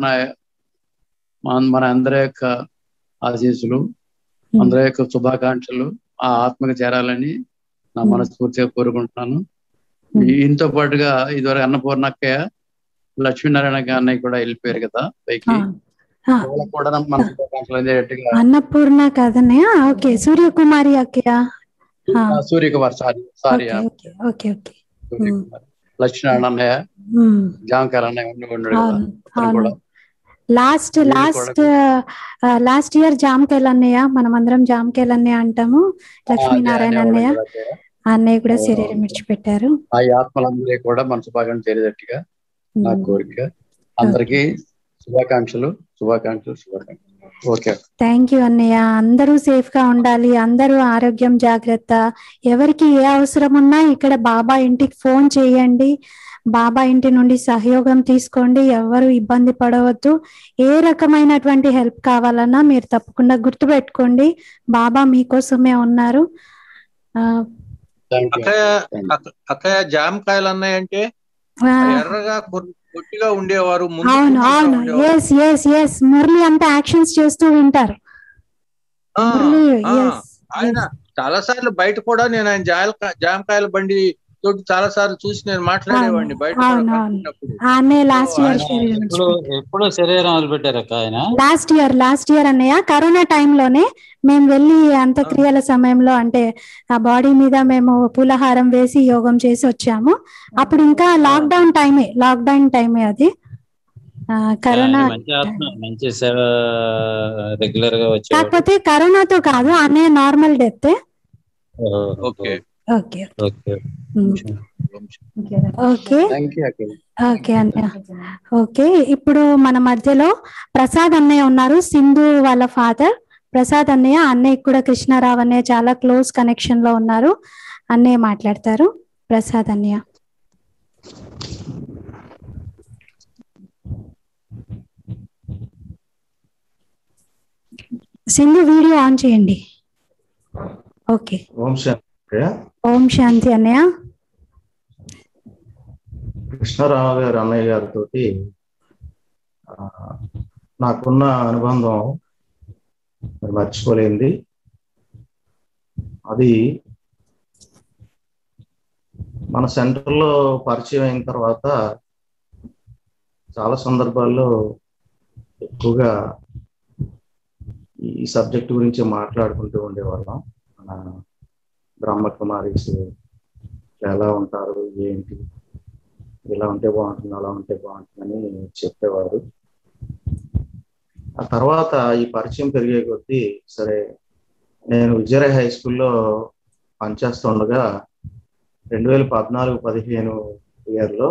మన- మన అందరి యొక్క ఆశీస్సులు అందరి యొక్క శుభాకాంక్షలు ఆ ఆత్మకు చేరాలని నా మనస్ఫూర్తిగా కోరుకుంటున్నాను దీంతో పాటుగా ఇదివరకు అన్నపూర్ణక్కయ్య లక్ష్మీనారాయణ అన్నయ్య కూడా వెళ్ళిపోయారు కదా పైకి ఆ, వాళ్ళకు కూడా మన శుభాకాంక్షలు అందేటట్టుగా అన్నపూర్ణ కదనయ్య ఓకే సూర్యకుమారి అక్కయ్య ఆ, ఆ, Suryakumar sorry sorry okay okay okay Suryakumar Lakshminarayana అన్నయ్య ఉమ్, జాంకర్ అన్నయ్య ఉండి ఉన్నాడు కదా అవును అతను అవును కూడా లాస్ట్ వీళ్ళు లాస్ట్ లాస్ట్ ఇయర్ జామకాయలు అన్నయ్య మనం అందరం జామకాయలు అన్నయ్య అంటాము లక్ష్మీనారాయణ అన్నయ్య ఆ అన్నయ్య కూడా శరీరం విడిచిపెట్టారు ఆ ఆత్మలందరికీ కూడా మన శుభాకాంక్షలు చేరేటట్టుగా నా కోరిక అందరికీ శుభాకాంక్షలు శుభాకాంక్షలు శుభాకాంక్షలు ఓకే థ్యాంక్ యూ అన్నయ్య అందరూ సేఫ్ గా ఉండాలి అందరూ ఆరోగ్యం జాగ్రత్త ఎవరికి ఏ అవసరం ఉన్నా ఇక్కడ బాబా ఇంటికి ఫోన్ చేయండి బాబా ఇంటి నుండి సహయోగం తీసుకోండి ఎవరు ఇబ్బంది పడవద్దు ఏ రకమైనటువంటి హెల్ప్ కావాలన్నా మీరు తప్పకుండా గుర్తుపెట్టుకోండి బాబా మీకోసమే ఉన్నారు ఆ, అక్కయ్య అక్క- అక్కయ్య జామకాయలు అన్నాయంటే ఆ, ఎర్రగా కొ- కొట్టిగా ఉండేవారు ముందు అవును కుంకుమగా అవును ఉండేవారు. ఎస్ ఎస్ ఎస్ మురళి అంతా యాక్షన్స్ చేస్తూ వింటారు ఆ, మురళి ఆ, ఎస్ ఆయన చాలా సార్లు బయట కూడా నేను ఆయన జాల జామకాయల బండి తోటి చాలా సార్లు చూసి నేను మాట్లాడేవాడిని బయట కూడా అవును అవును కనిపించినప్పుడు. ఆ అన్నయ్య లాస్ట్ ఇయర్ ఆయన శరీరం ఎప్పుడు ఎప్పుడు శరీరం వదిలిపెట్టారక్క ఆయన లాస్ట్ ఇయర్ లాస్ట్ ఇయర్ అన్నయ్య కరోనా టైంలోనే మేము వెళ్ళి అంత్యక్రియల సమయంలో అంటే ఆ బాడీ మీద మేము పూలహారం వేసి యోగం చేసి వచ్చాము అప్పుడు ఇంకా లాక్డౌన్ టైమే లాక్డౌన్ టైమే అది ఆ, కరోనా ఆయన మంచి ఆత్మ మంచి సేవ రెగ్యులర్ గా వచ్చేవాడు కాకపోతే కరోనాతో కాదు అన్నయ్య normal death okay okay okay okay thank you Akhil okay అన్నయ్య ఓకే ఇప్పుడు మన మధ్యలో ప్రసాద్ అన్నయ్య ఉన్నారు సింధు వాళ్ళ ఫాదర్ ప్రసాద్ అన్నయ్య అన్నయ్య కూడా కృష్ణారావు అన్నయ్య చాలా క్లోజ్ కనెక్షన్ లో ఉన్నారు అన్నయ్య మాట్లాడతారు ప్రసాద్ అన్నయ్య సింధు వీడియో ఆన్ చేయండి ఓకే ఓం శాంతి ఓం శాంతి అన్నయ్య కృష్ణారావు గారు అన్నయ్య గారితో నాకున్న అనుబంధం మరి మర్చిపోలేంది అది మన సెంటర్లో పరిచయం అయిన తర్వాత చాలా సందర్భాల్లో ఎక్కువగా ఈ సబ్జెక్ట్ గురించి మాట్లాడుకుంటూ ఉండేవాళ్ళం మన బ్రహ్మకుమారీస్ ఎలా ఉంటారు ఏంటి ఇలా ఉంటే బాగుంటుంది అలా ఉంటే బాగుంటుందని చెప్పేవారు ఆ తర్వాత ఈ పరిచయం పెరిగే కొద్దీ సరే నేను విజయరాయ్ హై స్కూల్లో పనిచేస్తుండగా రెండు వేల పద్నాలుగు పదిహేను ఇయర్లో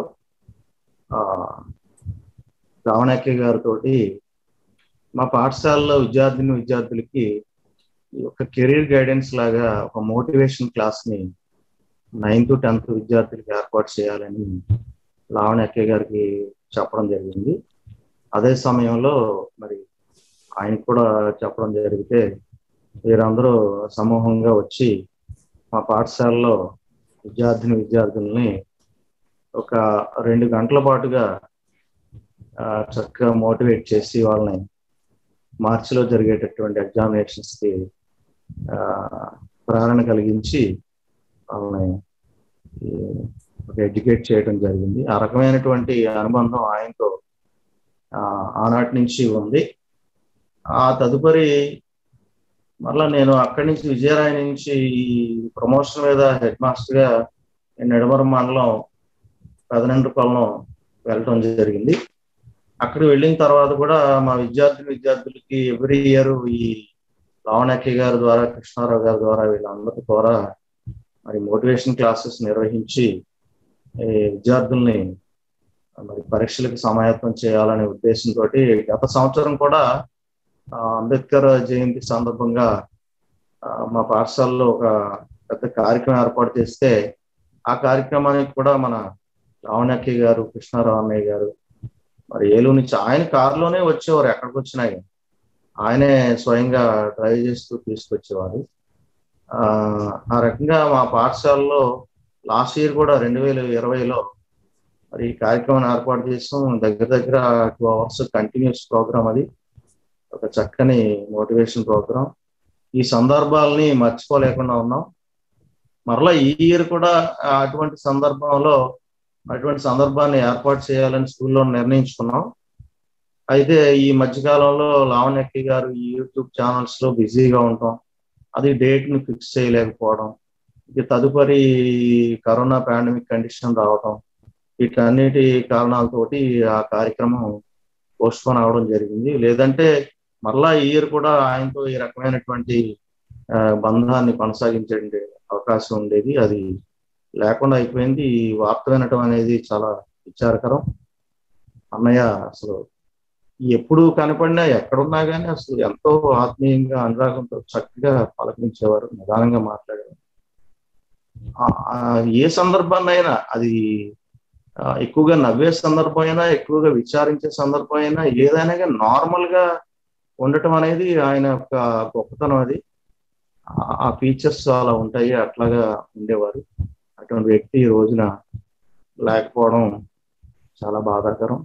రావణాఖ్య గారితో మా పాఠశాలలో విద్యార్థిని విద్యార్థులకి ఒక కెరీర్ గైడెన్స్ లాగా ఒక మోటివేషన్ క్లాస్ని నైన్త్ టెన్త్ విద్యార్థులకి ఏర్పాటు చేయాలని లావణ్య గారికి చెప్పడం జరిగింది అదే సమయంలో మరి ఆయన కూడా చెప్పడం జరిగితే వీరందరూ సమూహంగా వచ్చి మా పాఠశాలలో విద్యార్థిని విద్యార్థుల్ని ఒక రెండు గంటల పాటుగా ఆ, చక్కగా మోటివేట్ చేసి వాళ్ళని మార్చిలో జరిగేటటువంటి ఎగ్జామినేషన్స్కి ఆ, ప్రేరణ కలిగించి వాళ్ళని ఈ, ఒక ఎడ్యుకేట్ చేయడం జరిగింది ఆ రకమైనటువంటి అనుబంధం ఆయనతో ఆ, ఆనాటి నుంచి ఉంది ఆ తదుపరి మళ్ళా నేను అక్కడి నుంచి విజయరాయ నుంచి ఈ ప్రమోషన్ మీద హెడ్ మాస్టర్గా నెడమరం మండలం పెదనండ్రపాలెం వెళ్ళటం జరిగింది అక్కడ వెళ్ళిన తర్వాత కూడా మా విద్యార్థిని విద్యార్థులకి ఎవ్రీ ఇయర్ ఈ లావణ్యకి గారి ద్వారా కృష్ణారావు గారి ద్వారా వీళ్ళందరి ద్వారా మరి మోటివేషన్ క్లాసెస్ నిర్వహించి ఈ విద్యార్థుల్ని మరి పరీక్షలకు సమాయత్తం చేయాలనే ఉద్దేశంతో గత సంవత్సరం కూడా ఆ, అంబేద్కర్ జయంతి సందర్భంగా ఆ, మా పాఠశాలలో ఒక పెద్ద కార్యక్రమం ఏర్పాటు చేస్తే ఆ కార్యక్రమానికి కూడా మన లావణ్యకి గారు కృష్ణారావు అన్నయ్య గారు మరి ఏలూరు నుంచి ఆయన కారులోనే వచ్చేవారు ఎక్కడికి వచ్చినా కానీ. ఆయనే స్వయంగా డ్రైవ్ చేస్తూ తీసుకొచ్చేవారు ఆ ఆ రకంగా మా పాఠశాలలో లాస్ట్ ఇయర్ కూడా రెండు వేల ఇరవైలో మరి ఈ కార్యక్రమాన్ని ఏర్పాటు చేసాం దగ్గర దగ్గర టూ అవర్స్ కంటిన్యూస్ ప్రోగ్రామ్ అది ఒక చక్కని మోటివేషన్ ప్రోగ్రామ్ ఈ సందర్భాలని మర్చిపోలేకుండా ఉన్నాం మరలా ఈ ఇయర్ కూడా ఆ, అటువంటి సందర్భంలో అటువంటి సందర్భాన్ని ఏర్పాటు చేయాలని స్కూల్లో నిర్ణయించుకున్నాం అయితే ఈ మధ్యకాలంలో లావణ్యక్కి గారు ఈ యూట్యూబ్ ఛానల్స్ లో బిజీగా ఉంటాం అది డేట్ ని ఫిక్స్ చేయలేకపోవడం ఇక తదుపరి కరోనా పాండమిక్ కండిషన్ రావడం వీటన్నిటి కారణాలతోటి ఆ కార్యక్రమం పోస్ట్ పోన్ అవడం జరిగింది లేదంటే మరలా ఈ ఇయర్ కూడా ఆయనతో ఈ రకమైనటువంటి ఆ, బంధాన్ని కొనసాగించే అవకాశం ఉండేది అది లేకుండా అయిపోయింది ఈ వార్త వినటం అనేది చాలా విచారకరం అన్నయ్య అసలు ఎప్పుడు కనపడినా ఎక్కడున్నా కానీ అసలు ఎంతో ఆత్మీయంగా అనురాగంతో చక్కగా పలకరించేవారు నిదానంగా మాట్లాడేవారు ఆ- ఆ ఏ సందర్భాన్నైనా అది ఆ, ఎక్కువగా నవ్వే సందర్భం అయినా ఎక్కువగా విచారించే సందర్భం అయినా ఏదైనా కానీ నార్మల్ గా ఉండటం అనేది ఆయన యొక్క గొప్పతనం అది ఆ- ఆ ఫీచర్స్ అలా ఉంటాయి అట్లాగా ఉండేవారు అటువంటి వ్యక్తి ఈ రోజున లేకపోవడం చాలా బాధాకరం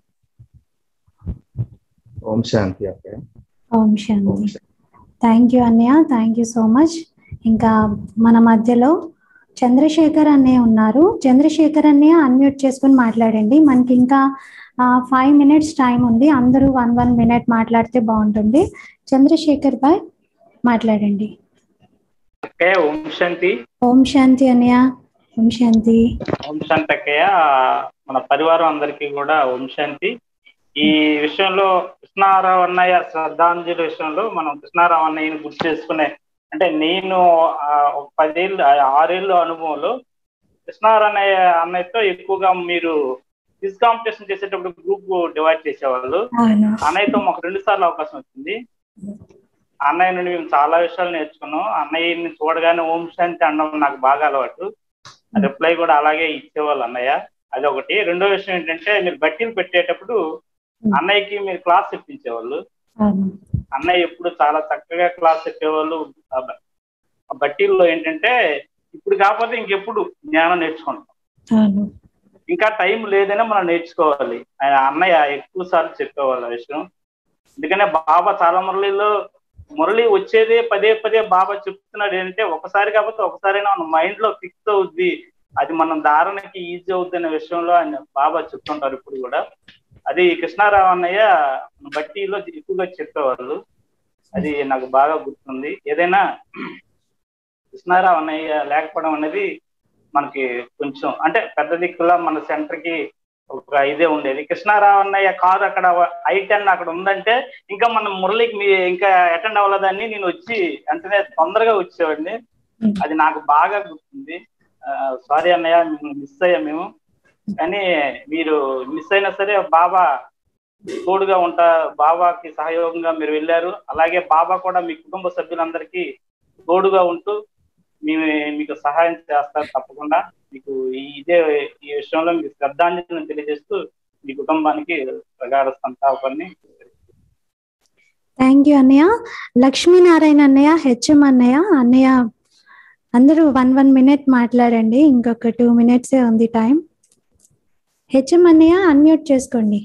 ఓం శాంతి అక్కయ్య ఓం శాంతి థ్యాంక్ యూ అన్నయ్య థ్యాంక్ యూ సో మచ్ ఇంకా మన మధ్యలో చంద్రశేఖర్ అన్నయ్య ఉన్నారు చంద్రశేఖర్ అన్నయ్య అన్మ్యూట్ చేసుకుని మాట్లాడండి మనకి ఇంకా ఫైవ్ మినిట్స్ టైం ఉంది అందరూ వన్ వన్ మినిట్ మాట్లాడితే బాగుంటుంది చంద్రశేఖర్ బాయ్ మాట్లాడండి అక్కయ్య ఓం శాంతి ఓం శాంతి అన్నయ్య ఓం శాంతి ఓం శాంతి అక్కయ్య మన పరివారం అందరికీ కూడా ఓం శాంతి ఈ విషయంలో కృష్ణారావు అన్నయ్య శ్రద్ధాంజలి విషయంలో మనం కృష్ణారావు అన్నయ్యని గుర్తు చేసుకునే అంటే నేను ఆ, ఒక పదేళ్ళు ఆ, ఆరేళ్ళు అనుభవంలో కృష్ణారావు అన్నయ్య అన్నయ్యతో ఎక్కువగా మీరు క్విజ్ కాంపిటీషన్ చేసేటప్పుడు గ్రూప్ డివైడ్ చేసేవాళ్ళు అవును అన్నయ్యతో మాకు రెండు సార్లు అవకాశం వచ్చింది అన్నయ్య నుండి మేము చాలా విషయాలు నేర్చుకున్నాం అన్నయ్యని చూడగానే ఓం శాంతి అనడం నాకు బాగా అలవాటు రిప్లై కూడా అలాగే ఇచ్చేవాళ్ళు అన్నయ్య అది ఒకటి రెండో విషయం ఏంటంటే మీరు బట్టీలు పెట్టేటప్పుడు అన్నయ్యకి మీరు క్లాస్ చెప్పించేవాళ్ళు అవును అన్నయ్య ఎప్పుడు చాలా చక్కగా క్లాస్ చెప్పేవాళ్ళు ఆ బ- ఆ బట్టీల్లో ఏంటంటే ఇప్పుడు కాకపోతే ఇంకెప్పుడు జ్ఞానం నేర్చుకుంటాం అవును ఇంకా టైం లేదనే మనం నేర్చుకోవాలి ఆయన అన్నయ్య ఎక్కువ సార్లు చెప్పేవాళ్ళు ఆ విషయం ఎందుకంటే బాబా చాలా మురళిలో మురళి వచ్చేదే పదే పదే బాబా చెప్తున్నాడు ఏంటంటే ఒకసారి కాకపోతే ఒకసారైనా మన మైండ్ లో ఫిక్స్ అవుద్ది అది మనం ధారణకి ఈజీ అవుద్ది అనే విషయంలో ఆయన బాబా చెప్తుంటారు ఇప్పుడు కూడా అది కృష్ణారావు అన్నయ్య బట్టీలో ఎక్కువగా చెప్పేవాళ్ళు అది నాకు బాగా గుర్తుంది ఏదైనా కృష్ణారావు అన్నయ్య లేకపోవడం అనేది మనకి కొంచెం అంటే పెద్ద దిక్కులా మన సెంటర్ కి ఒక ఇదే ఉండేది కృష్ణారావు అన్నయ్య కారు అక్కడ ఐ టెన్ అక్కడ ఉందంటే ఇంకా మన మురళికి మీ ఇంకా అటెండ్ అవ్వలేదని నేను వచ్చి వెంటనే తొందరగా వచ్చేవాడిని అది నాకు బాగా గుర్తుంది సారీ అన్నయ్య మేము మిస్ అయ్యా మేము కానీ మీరు మిస్ అయినా సరే బాబా తోడుగా ఉంటా బాబాకి సహయోగంగా మీరు వెళ్ళారు అలాగే బాబా కూడా మీ కుటుంబ సభ్యులందరికీ తోడుగా ఉంటూ మీ మీకు సహాయం చేస్తారు తప్పకుండా మీకు ఈ ఇదే ఈ విషయంలో మీకు శ్రద్ధాంజలిని తెలియజేస్తూ మీ కుటుంబానికి ప్రగాఢ సంతాపాన్ని థ్యాంక్ యూ అన్నయ్య లక్ష్మీనారాయణ అన్నయ్య హెచ్ఎం అన్నయ్య అన్నయ్య అందరూ వన్ వన్ మినిట్ మాట్లాడండి ఇంకొక టూ మినిట్సే ఉంది టైం హెచ్ఎం అన్నయ్య అన్మ్యూట్ చేసుకోండి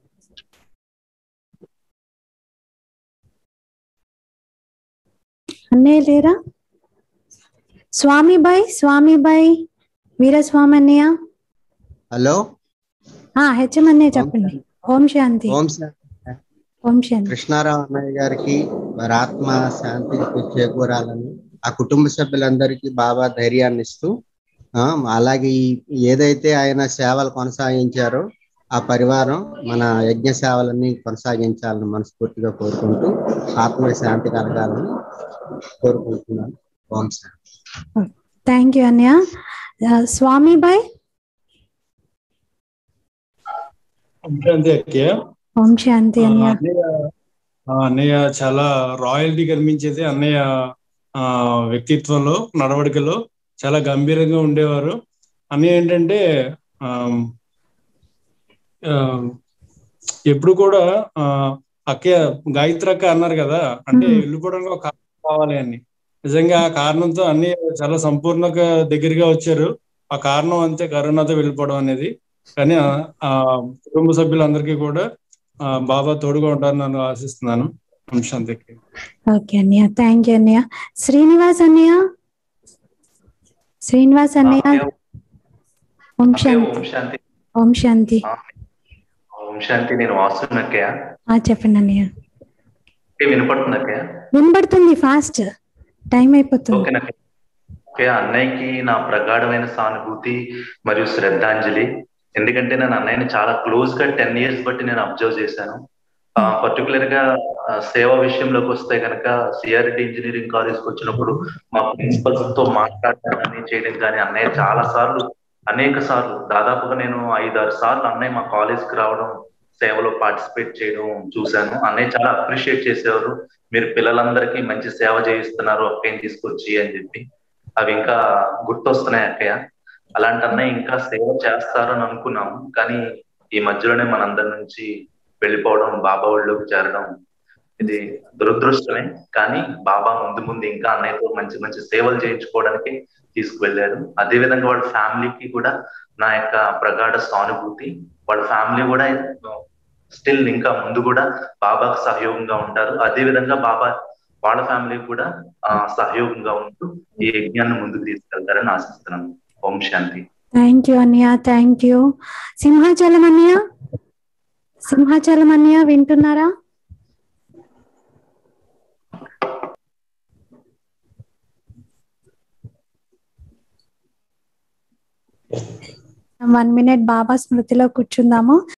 అన్నయ్య లేరా స్వామి బాయ్ స్వామి బాయ్ వీరస్వామి అన్నయ్య హలో ఆ హెచ్ఎం అన్నయ్య చెప్పండి ఓం శాంతి ఓం శాంతి ఓం శాంతి కృష్ణారావు అన్నయ్య గారికి వారి ఆత్మ శాంతి చేకూరాలని ఆ కుటుంబ సభ్యులందరికీ బాబా ధైర్యాన్ని ఇస్తూ ఆ, అలాగే ఈ ఏదైతే ఆయన సేవలు కొనసాగించారో ఆ పరివారం మన యజ్ఞ సేవలన్నీ కొనసాగించాలని మనస్ఫూర్తిగా కోరుకుంటూ ఆత్మ శాంతి కలగాలని కోరుకుంటున్నాను ఓం శాంతి థ్యాంక్ యూ అన్నయ్య ఆ, స్వామి బాయ్ శాంతి అక్కయ్య ఓం శాంతి ఆ, అన్నయ్య అన్నయ్య ఆ, అన్నయ్య చాలా రాయల్టీ కనిపించేది అన్నయ్య ఆ వ్యక్తిత్వంలో నడవడికలో చాలా గంభీరంగా ఉండేవారు అన్నయ్య ఏంటంటే ఆ, ఆ, ఎప్పుడు కూడా ఆ, అక్క గాయత్రి అక్క అన్నారు కదా అంటే వెళ్ళిపోవడానికి ఒక కారణం కావాలి అని నిజంగా ఆ కారణంతో అన్ని చాలా సంపూర్ణంగా దగ్గరగా వచ్చారు ఆ కారణం అంతే కరోనాతో వెళ్ళిపోవడం అనేది కానీ ఆ- ఆ కుటుంబ సభ్యులందరికీ కూడా ఆ బాబా తోడుగా ఉంటారని నేను ఆశిస్తున్నాను ఓం శాంతికి ఓకే అన్నయ్య థ్యాంక్ యూ అన్నయ్య శ్రీనివాస్ అన్నయ్య శ్రీనివాస్ అన్నయ్య ఓం శాంతి ఓం శాంతి ఓం శాంతి ఓం శాంతి నేను వాసు అక్కయ్య ఆ, చెప్పండి అన్నయ్య ఏ వినపడుతుంది అక్కయ్య వినబడుతుంది ఫాస్ట్ టైం అయిపోతుంది ఓకే అక్కయ్య ఓకే అన్నయ్యకి నా ప్రగాఢమైన సానుభూతి మరియు శ్రద్ధాంజలి ఎందుకంటే నేను అన్నయ్యని చాలా క్లోజ్ గా టెన్ ఇయర్స్ బట్టి నేను అబ్జర్వ్ చేశాను పర్టికులర్ గా ఆ, సేవ విషయంలోకి వస్తే కనుక సిఆర్డి ఇంజనీరింగ్ కాలేజ్ కి వచ్చినప్పుడు మా ప్రిన్సిపల్స్ తో మాట్లాడడం కానీ చేయడం కానీ అన్నయ్య చాలా సార్లు అనేక సార్లు దాదాపుగా నేను ఐదారు సార్లు అన్నయ్య మా కాలేజ్ కి రావడం సేవలో పార్టిసిపేట్ చేయడం చూశాను అన్నయ్య చాలా అప్రిషియేట్ చేసేవారు మీరు పిల్లలందరికీ మంచి సేవ చేయిస్తున్నారు అక్కయ్యని తీసుకొచ్చి అని చెప్పి అవి ఇంకా గుర్తొస్తున్నాయి అక్కయ్య అలాంటి అన్నయ్య ఇంకా సేవ చేస్తారని అనుకున్నాము కానీ ఈ మధ్యలోనే మనందరి నుంచి వెళ్ళిపోవడం బాబా ఒళ్ళోకి చేరడం ఇది దురదృష్టమే కానీ బాబా ముందు ముందు ఇంకా అన్నయ్యతో మంచి మంచి సేవలు చేయించుకోవడానికి తీసుకువెళ్ళారు అదే విధంగా వాళ్ళ ఫ్యామిలీకి కూడా నా యొక్క ప్రగాఢ సానుభూతి వాళ్ళ ఫ్యామిలీ కూడా స్టిల్ ఇంకా ముందు కూడా బాబాకు సహయోగంగా ఉంటారు అదే విధంగా బాబా వాళ్ళ ఫ్యామిలీ కూడా ఆ, సహయోగంగా ఉంటూ ఈ యజ్ఞాన్ని ముందుకు తీసుకెళ్తారని ఆశిస్తున్నాను ఓం శాంతి థ్యాంక్ యూ అన్నయ్య థ్యాంక్ యూ సింహాచలం అన్నయ్య సింహాచలం అన్నయ్య వింటున్నారా వన్ మినిట్ బాబా స్మృతిలో కూర్చుందాము